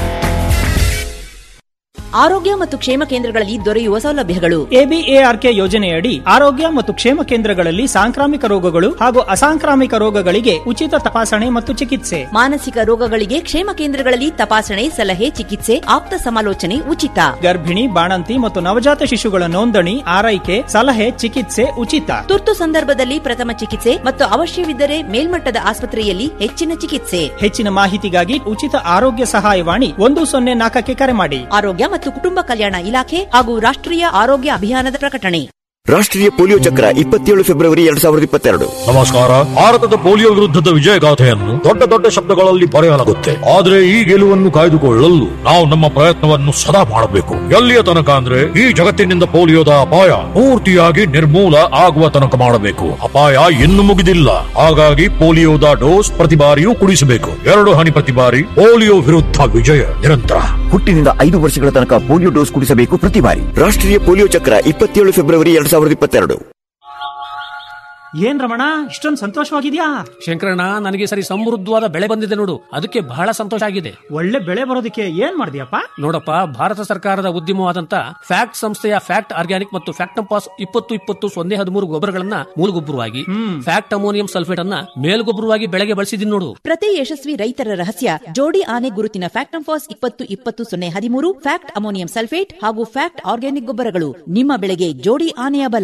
ಆರೋಗ್ಯ ಮತ್ತು ಕ್ಷೇಮ ಕೇಂದ್ರಗಳಲ್ಲಿ ದೊರೆಯುವ ಸೌಲಭ್ಯಗಳು
ಎಬಿಎಆರ್ಕೆ ಯೋಜನೆಯಡಿ ಆರೋಗ್ಯ ಮತ್ತು ಕ್ಷೇಮ ಕೇಂದ್ರಗಳಲ್ಲಿ ಸಾಂಕ್ರಾಮಿಕ ರೋಗಗಳು ಹಾಗೂ ಅಸಾಂಕ್ರಾಮಿಕ ರೋಗಗಳಿಗೆ ಉಚಿತ ತಪಾಸಣೆ ಮತ್ತು ಚಿಕಿತ್ಸೆ
ಮಾನಸಿಕ ರೋಗಗಳಿಗೆ ಕ್ಷೇಮ ಕೇಂದ್ರಗಳಲ್ಲಿ ತಪಾಸಣೆ ಸಲಹೆ ಚಿಕಿತ್ಸೆ ಆಪ್ತ ಸಮಾಲೋಚನೆ ಉಚಿತ
ಗರ್ಭಿಣಿ ಬಾಣಂತಿ ಮತ್ತು ನವಜಾತ ಶಿಶುಗಳ ನೋಂದಣಿ ಆರೈಕೆ ಸಲಹೆ ಚಿಕಿತ್ಸೆ ಉಚಿತ
ತುರ್ತು ಸಂದರ್ಭದಲ್ಲಿ ಪ್ರಥಮ ಚಿಕಿತ್ಸೆ ಮತ್ತು ಅವಶ್ಯವಿದ್ದರೆ ಮೇಲ್ಮಟ್ಟದ ಆಸ್ಪತ್ರೆಯಲ್ಲಿ ಹೆಚ್ಚಿನ ಚಿಕಿತ್ಸೆ
ಹೆಚ್ಚಿನ ಮಾಹಿತಿಗಾಗಿ ಉಚಿತ ಆರೋಗ್ಯ ಸಹಾಯವಾಣಿ ಒಂದು ಸೊನ್ನೆ ನಾಲ್ಕಕ್ಕೆ ಕರೆ ಮಾಡಿ
ಆರೋಗ್ಯ ಮತ್ತು ಕುಟುಂಬ ಕಲ್ಯಾಣ ಇಲಾಖೆ ಹಾಗೂ ರಾಷ್ಟ್ರೀಯ ಆರೋಗ್ಯ ಅಭಿಯಾನದ ಪ್ರಕಟಣೆ
ರಾಷ್ಟ್ರೀಯ ಪೋಲಿಯೋ ಚಕ್ರ ಇಪ್ಪತ್ತೇಳು ಫೆಬ್ರವರಿ ಎರಡ್ ಸಾವಿರದ ಇಪ್ಪತ್ತೆರಡು
ನಮಸ್ಕಾರ ಭಾರತದ ಪೋಲಿಯೋ ವಿರುದ್ಧದ ವಿಜಯಗಾಥೆಯನ್ನು ದೊಡ್ಡ ದೊಡ್ಡ ಶಬ್ದಗಳಲ್ಲಿ ಬರೆಯಲಾಗುತ್ತೆ ಆದರೆ ಈ ಗೆಲುವನ್ನು ಕಾಯ್ದುಕೊಳ್ಳಲು ನಾವು ನಮ್ಮ ಪ್ರಯತ್ನವನ್ನು ಸದಾ ಮಾಡಬೇಕು ಎಲ್ಲಿಯ ತನಕ ಅಂದ್ರೆ ಈ ಜಗತ್ತಿನಿಂದ ಪೋಲಿಯೋದ ಅಪಾಯ ಪೂರ್ತಿಯಾಗಿ ನಿರ್ಮೂಲ ಆಗುವ ತನಕ ಮಾಡಬೇಕು ಅಪಾಯ ಇನ್ನು ಮುಗಿದಿಲ್ಲ ಹಾಗಾಗಿ ಪೋಲಿಯೋದ ಡೋಸ್ ಪ್ರತಿ ಬಾರಿಯೂ ಕುಡಿಸಬೇಕು ಎರಡು ಹನಿ ಪ್ರತಿ ಬಾರಿ ಪೋಲಿಯೋ ವಿರುದ್ಧ ವಿಜಯ ನಿರಂತರ
ಹುಟ್ಟಿನಿಂದ ಐದು ವರ್ಷಗಳ ತನಕ ಪೋಲಿಯೋ ಡೋಸ್ ಕುಡಿಸಬೇಕು ಪ್ರತಿ ಬಾರಿ ರಾಷ್ಟ್ರೀಯ ಪೋಲಿಯೋ ಚಕ್ರ ಇಪ್ಪತ್ತೇಳು ಫೆಬ್ರವರಿ ಎರಡ್ ಸಾವಿರದ ಇಪ್ಪತ್ತೆರಡು
ಏನ್ ರಮಣ ಇಷ್ಟೊಂದು ಸಂತೋಷವಾಗಿದ್ಯಾ
ಶಂಕರಣ್ಣ ನನಗೆ ಸರಿ ಸಮೃದ್ಧವಾದ ಬೆಳೆ ಬಂದಿದೆ ನೋಡು ಅದಕ್ಕೆ ಬಹಳ ಸಂತೋಷ ಆಗಿದೆ
ಒಳ್ಳೆ ಬೆಳೆ ಬರೋದಕ್ಕೆ ಏನ್ ಮಾಡಿದ್ಯಪ್ಪ
ನೋಡಪ್ಪ ಭಾರತ ಸರ್ಕಾರದ ಉದ್ಯಮವಾದಂತ ಫ್ಯಾಕ್ಟ್ ಸಂಸ್ಥೆಯ ಫ್ಯಾಕ್ಟ್ ಆರ್ಗ್ಯಾನಿಕ್ ಮತ್ತು ಫ್ಯಾಕ್ಟಂಪಾಸ್ ಇಪ್ಪತ್ತು ಇಪ್ಪತ್ತು ಸೊನ್ನೆ ಹದಿಮೂರು ಗೊಬ್ಬರಗಳನ್ನ ಮೂಲಗೊಬ್ಬರವಾಗಿ ಫ್ಯಾಕ್ಟ್ ಅಮೋನಿಯಂ ಸಲ್ಫೇಟ್ ಅನ್ನ ಮೇಲ್ಗೊಬ್ಬರವಾಗಿ ಬೆಳೆಗೆ ಬಳಸಿದೀನಿ ನೋಡು
ಪ್ರತಿ ಯಶಸ್ವಿ ರೈತರ ರಹಸ್ಯ ಜೋಡಿ ಆನೆ ಗುರುತಿನ ಫ್ಯಾಕ್ಟಂಫಾಸ್ ಇಪ್ಪತ್ತು ಇಪ್ಪತ್ತು ಸೊನ್ನೆ ಹದಿಮೂರು ಫ್ಯಾಕ್ಟ್ ಅಮೋನಿಯಂ ಸಲ್ಫೇಟ್ ಹಾಗೂ ಫ್ಯಾಕ್ಟ್ ಆರ್ಗ್ಯಾನಿಕ್ ಗೊಬ್ಬರಗಳು ನಿಮ್ಮ ಬೆಳೆಗೆ ಜೋಡಿ ಆನೆಯ ಬಲ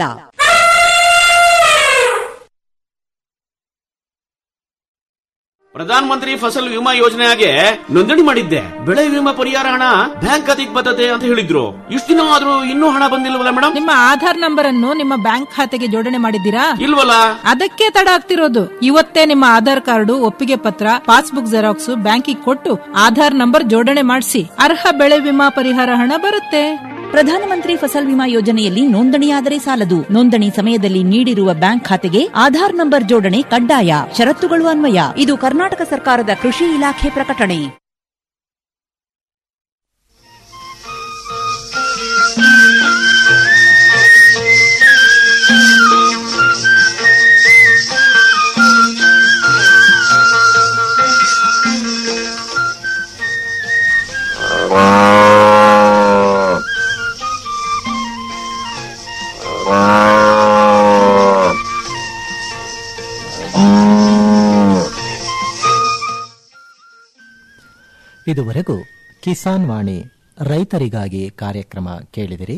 ಪ್ರಧಾನ ಮಂತ್ರಿ ಫಸಲ್ ವಿಮಾ ಯೋಜನೆಗೆ ನೋಂದಣಿ ಮಾಡಿದ್ದೆ ಬೆಳೆ ವಿಮಾ ಪರಿಹಾರ ಹಣ ಬ್ಯಾಂಕ್ ಖಾತೆಗೆ ಬರ್ತದೆ ಅಂತ ಹೇಳಿದ್ರು ಇಷ್ಟು ದಿನ ಆದ್ರೂ ಇನ್ನೂ ಹಣ ಬಂದಿಲ್ವಲ್ಲ ಮೇಡಮ್
ನಿಮ್ಮ ಆಧಾರ್ ನಂಬರ್ ಅನ್ನು ನಿಮ್ಮ ಬ್ಯಾಂಕ್ ಖಾತೆಗೆ ಜೋಡಣೆ ಮಾಡಿದ್ದೀರಾ
ಇಲ್ವಲ್ಲ
ಅದಕ್ಕೆ ತಡ ಆಗ್ತಿರೋದು ಇವತ್ತೇ ನಿಮ್ಮ ಆಧಾರ್ ಕಾರ್ಡು ಒಪ್ಪಿಗೆ ಪತ್ರ ಪಾಸ್ಬುಕ್ ಜೆರಾಕ್ಸ್ ಬ್ಯಾಂಕಿಗೆ ಕೊಟ್ಟು ಆಧಾರ್ ನಂಬರ್ ಜೋಡಣೆ ಮಾಡಿಸಿ ಅರ್ಹ ಬೆಳೆ ವಿಮಾ ಪರಿಹಾರ ಹಣ ಬರುತ್ತೆ
ಪ್ರಧಾನಮಂತ್ರಿ ಫಸಲ್ ವಿಮಾ ಯೋಜನೆಯಲ್ಲಿ ನೋಂದಣಿಯಾದರೆ ಸಾಲದು ನೋಂದಣಿ ಸಮಯದಲ್ಲಿ ನೀಡಿರುವ ಬ್ಯಾಂಕ್ ಖಾತೆಗೆ ಆಧಾರ್ ನಂಬರ್ ಜೋಡಣೆ ಕಡ್ಡಾಯ ಷರತ್ತುಗಳು ಅನ್ವಯ ಇದು ಕರ್ನಾಟಕ ಸರ್ಕಾರದ ಕೃಷಿ ಇಲಾಖೆ ಪ್ರಕಟಣೆ
ಇದುವರೆಗೂ ಕಿಸಾನ್ ವಾಣಿ ರೈತರಿಗಾಗಿ ಕಾರ್ಯಕ್ರಮ ಕೇಳಿದಿರಿ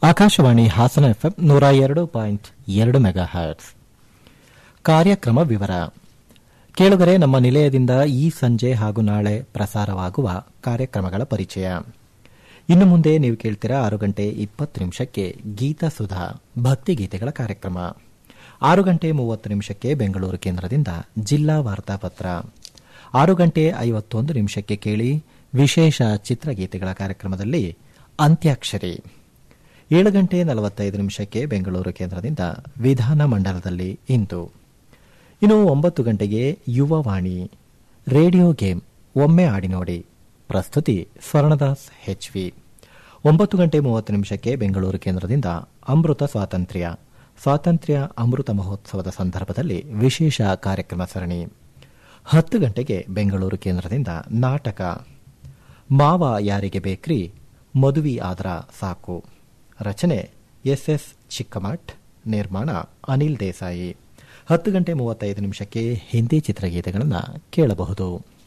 ಆಕಾಶವಾಣಿ ಹಾಸನ ಎಫ್ಎಂ ನೂರ ಎರಡು ಪಾಯಿಂಟ್ ಎರಡು ಮೆಗಾ ಹರ್ಟ್ಸ್ ಕಾರ್ಯಕ್ರಮ ವಿವರ ಕೇಳುಗರೆ ನಮ್ಮ ನಿಲಯದಿಂದ ಈ ಸಂಜೆ ಹಾಗೂ ನಾಳೆ ಪ್ರಸಾರವಾಗುವ ಕಾರ್ಯಕ್ರಮಗಳ ಪರಿಚಯ ಇನ್ನು ಮುಂದೆ ನೀವು ಕೇಳ್ತೀರಾ ಆರು ಗಂಟೆ ಇಪ್ಪತ್ತು ನಿಮಿಷಕ್ಕೆ ಗೀತ ಸುಧಾ ಭಕ್ತಿಗೀತೆಗಳ ಕಾರ್ಯಕ್ರಮ ಆರು ಗಂಟೆ ಮೂವತ್ತು ನಿಮಿಷಕ್ಕೆ ಬೆಂಗಳೂರು ಕೇಂದ್ರದಿಂದ ಜಿಲ್ಲಾ ವಾರ್ತಾಪತ್ರ ಆರು ಗಂಟೆ ಐವತ್ತೊಂದು ನಿಮಿಷಕ್ಕೆ ಕೇಳಿ ವಿಶೇಷ ಚಿತ್ರಗೀತೆಗಳ ಕಾರ್ಯಕ್ರಮದಲ್ಲಿ ಅಂತ್ಯಾಕ್ಷರಿ ಏಳು ಗಂಟೆ ನಲವತ್ತೈದು ನಿಮಿಷಕ್ಕೆ ಬೆಂಗಳೂರು ಕೇಂದ್ರದಿಂದ ವಿಧಾನ ಮಂಡಲದಲ್ಲಿ ಇಂದು ಇನ್ನು ಒಂಬತ್ತು ಗಂಟೆಗೆ ಯುವವಾಣಿ ರೇಡಿಯೋ ಗೇಮ್ ಒಮ್ಮೆ ಆಡಿ ನೋಡಿ ಪ್ರಸ್ತುತಿ ಸ್ವರ್ಣದಾಸ್ ಹೆಚ್ವಿ ಒಂಬತ್ತು ಗಂಟೆ ಮೂವತ್ತು ನಿಮಿಷಕ್ಕೆ ಬೆಂಗಳೂರು ಕೇಂದ್ರದಿಂದ ಅಮೃತ ಸ್ವಾತಂತ್ರ್ಯ ಸ್ವಾತಂತ್ರ್ಯ ಅಮೃತ ಮಹೋತ್ಸವದ ಸಂದರ್ಭದಲ್ಲಿ ವಿಶೇಷ ಕಾರ್ಯಕ್ರಮ ಸರಣಿ ಹತ್ತು ಗಂಟೆಗೆ ಬೆಂಗಳೂರು ಕೇಂದ್ರದಿಂದ ನಾಟಕ ಮಾವ ಯಾರಿಗೆ ಬೇಕ್ರಿ ಮದುವಿ ಆದ್ರ ಸಾಕು ರಚನೆ ಎಸ್ಎಸ್ ಚಿಕ್ಕಮಠ್ ನಿರ್ಮಾಣ ಅನಿಲ್ ದೇಸಾಯಿ ಹತ್ತು ಗಂಟೆ ಮೂವತ್ತೈದು ನಿಮಿಷಕ್ಕೆ ಹಿಂದಿ ಚಿತ್ರಗೀತೆಗಳನ್ನು ಕೇಳಬಹುದು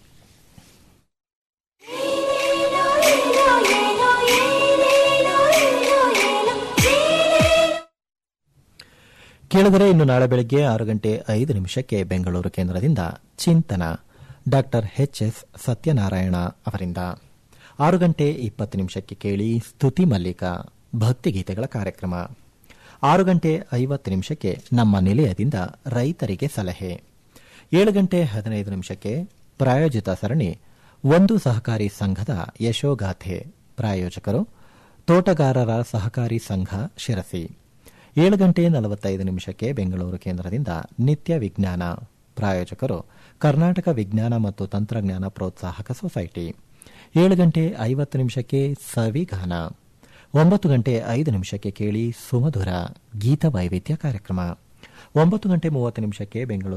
ಕೇಳಿದರೆ ಇನ್ನು ನಾಳೆ ಬೆಳಗ್ಗೆ ಆರು ಗಂಟೆ ಐದು ನಿಮಿಷಕ್ಕೆ ಬೆಂಗಳೂರು ಕೇಂದ್ರದಿಂದ ಚಿಂತನ ಡಾಕ್ಟರ್ ಎಚ್ ಎಸ್ ಸತ್ಯನಾರಾಯಣ ಅವರಿಂದ ಆರು ಗಂಟೆ ಇಪ್ಪತ್ತು ನಿಮಿಷಕ್ಕೆ ಕೇಳಿ ಸ್ತುತಿ ಮಲ್ಲಿಕ ಭಕ್ತಿಗೀತೆಗಳ ಕಾರ್ಯಕ್ರಮ ಆರು ಗಂಟೆ ಐವತ್ತು ನಿಮಿಷಕ್ಕೆ ನಮ್ಮ ನಿಲಯದಿಂದ ರೈತರಿಗೆ ಸಲಹೆ ಏಳು ಗಂಟೆ ಹದಿನೈದು ನಿಮಿಷಕ್ಕೆ ಪ್ರಾಯೋಜಿತ ಸರಣಿ ಒಂದು ಸಹಕಾರಿ ಸಂಘದ ಯಶೋಗಾಥೆ ಪ್ರಾಯೋಜಕರು ತೋಟಗಾರರ ಸಹಕಾರಿ ಸಂಘ ಶಿರಸಿ ಏಳು ಗಂಟೆ ನಲವತ್ತೈದು ನಿಮಿಷಕ್ಕೆ ಬೆಂಗಳೂರು ಕೇಂದ್ರದಿಂದ ನಿತ್ಯ ವಿಜ್ಞಾನ ಪ್ರಾಯೋಜಕರು ಕರ್ನಾಟಕ ವಿಜ್ಞಾನ ಮತ್ತು ತಂತ್ರಜ್ಞಾನ ಪ್ರೋತ್ಸಾಹಕ ಸೊಸೈಟಿ ಏಳು ಗಂಟೆ ಐವತ್ತು ನಿಮಿಷಕ್ಕೆ ಸವಿಗಾನ ಒಂಬತ್ತು ಗಂಟೆ ಐದು ನಿಮಿಷಕ್ಕೆ ಕೇಳಿ ಸುಮಧುರ ಗೀತ ವೈವಿಧ್ಯ ಕಾರ್ಯಕ್ರಮ ಒಂಬತ್ತು ಗಂಟೆ ಮೂವತ್ತು ನಿಮಿಷಕ್ಕೆ ಬೆಂಗಳೂರು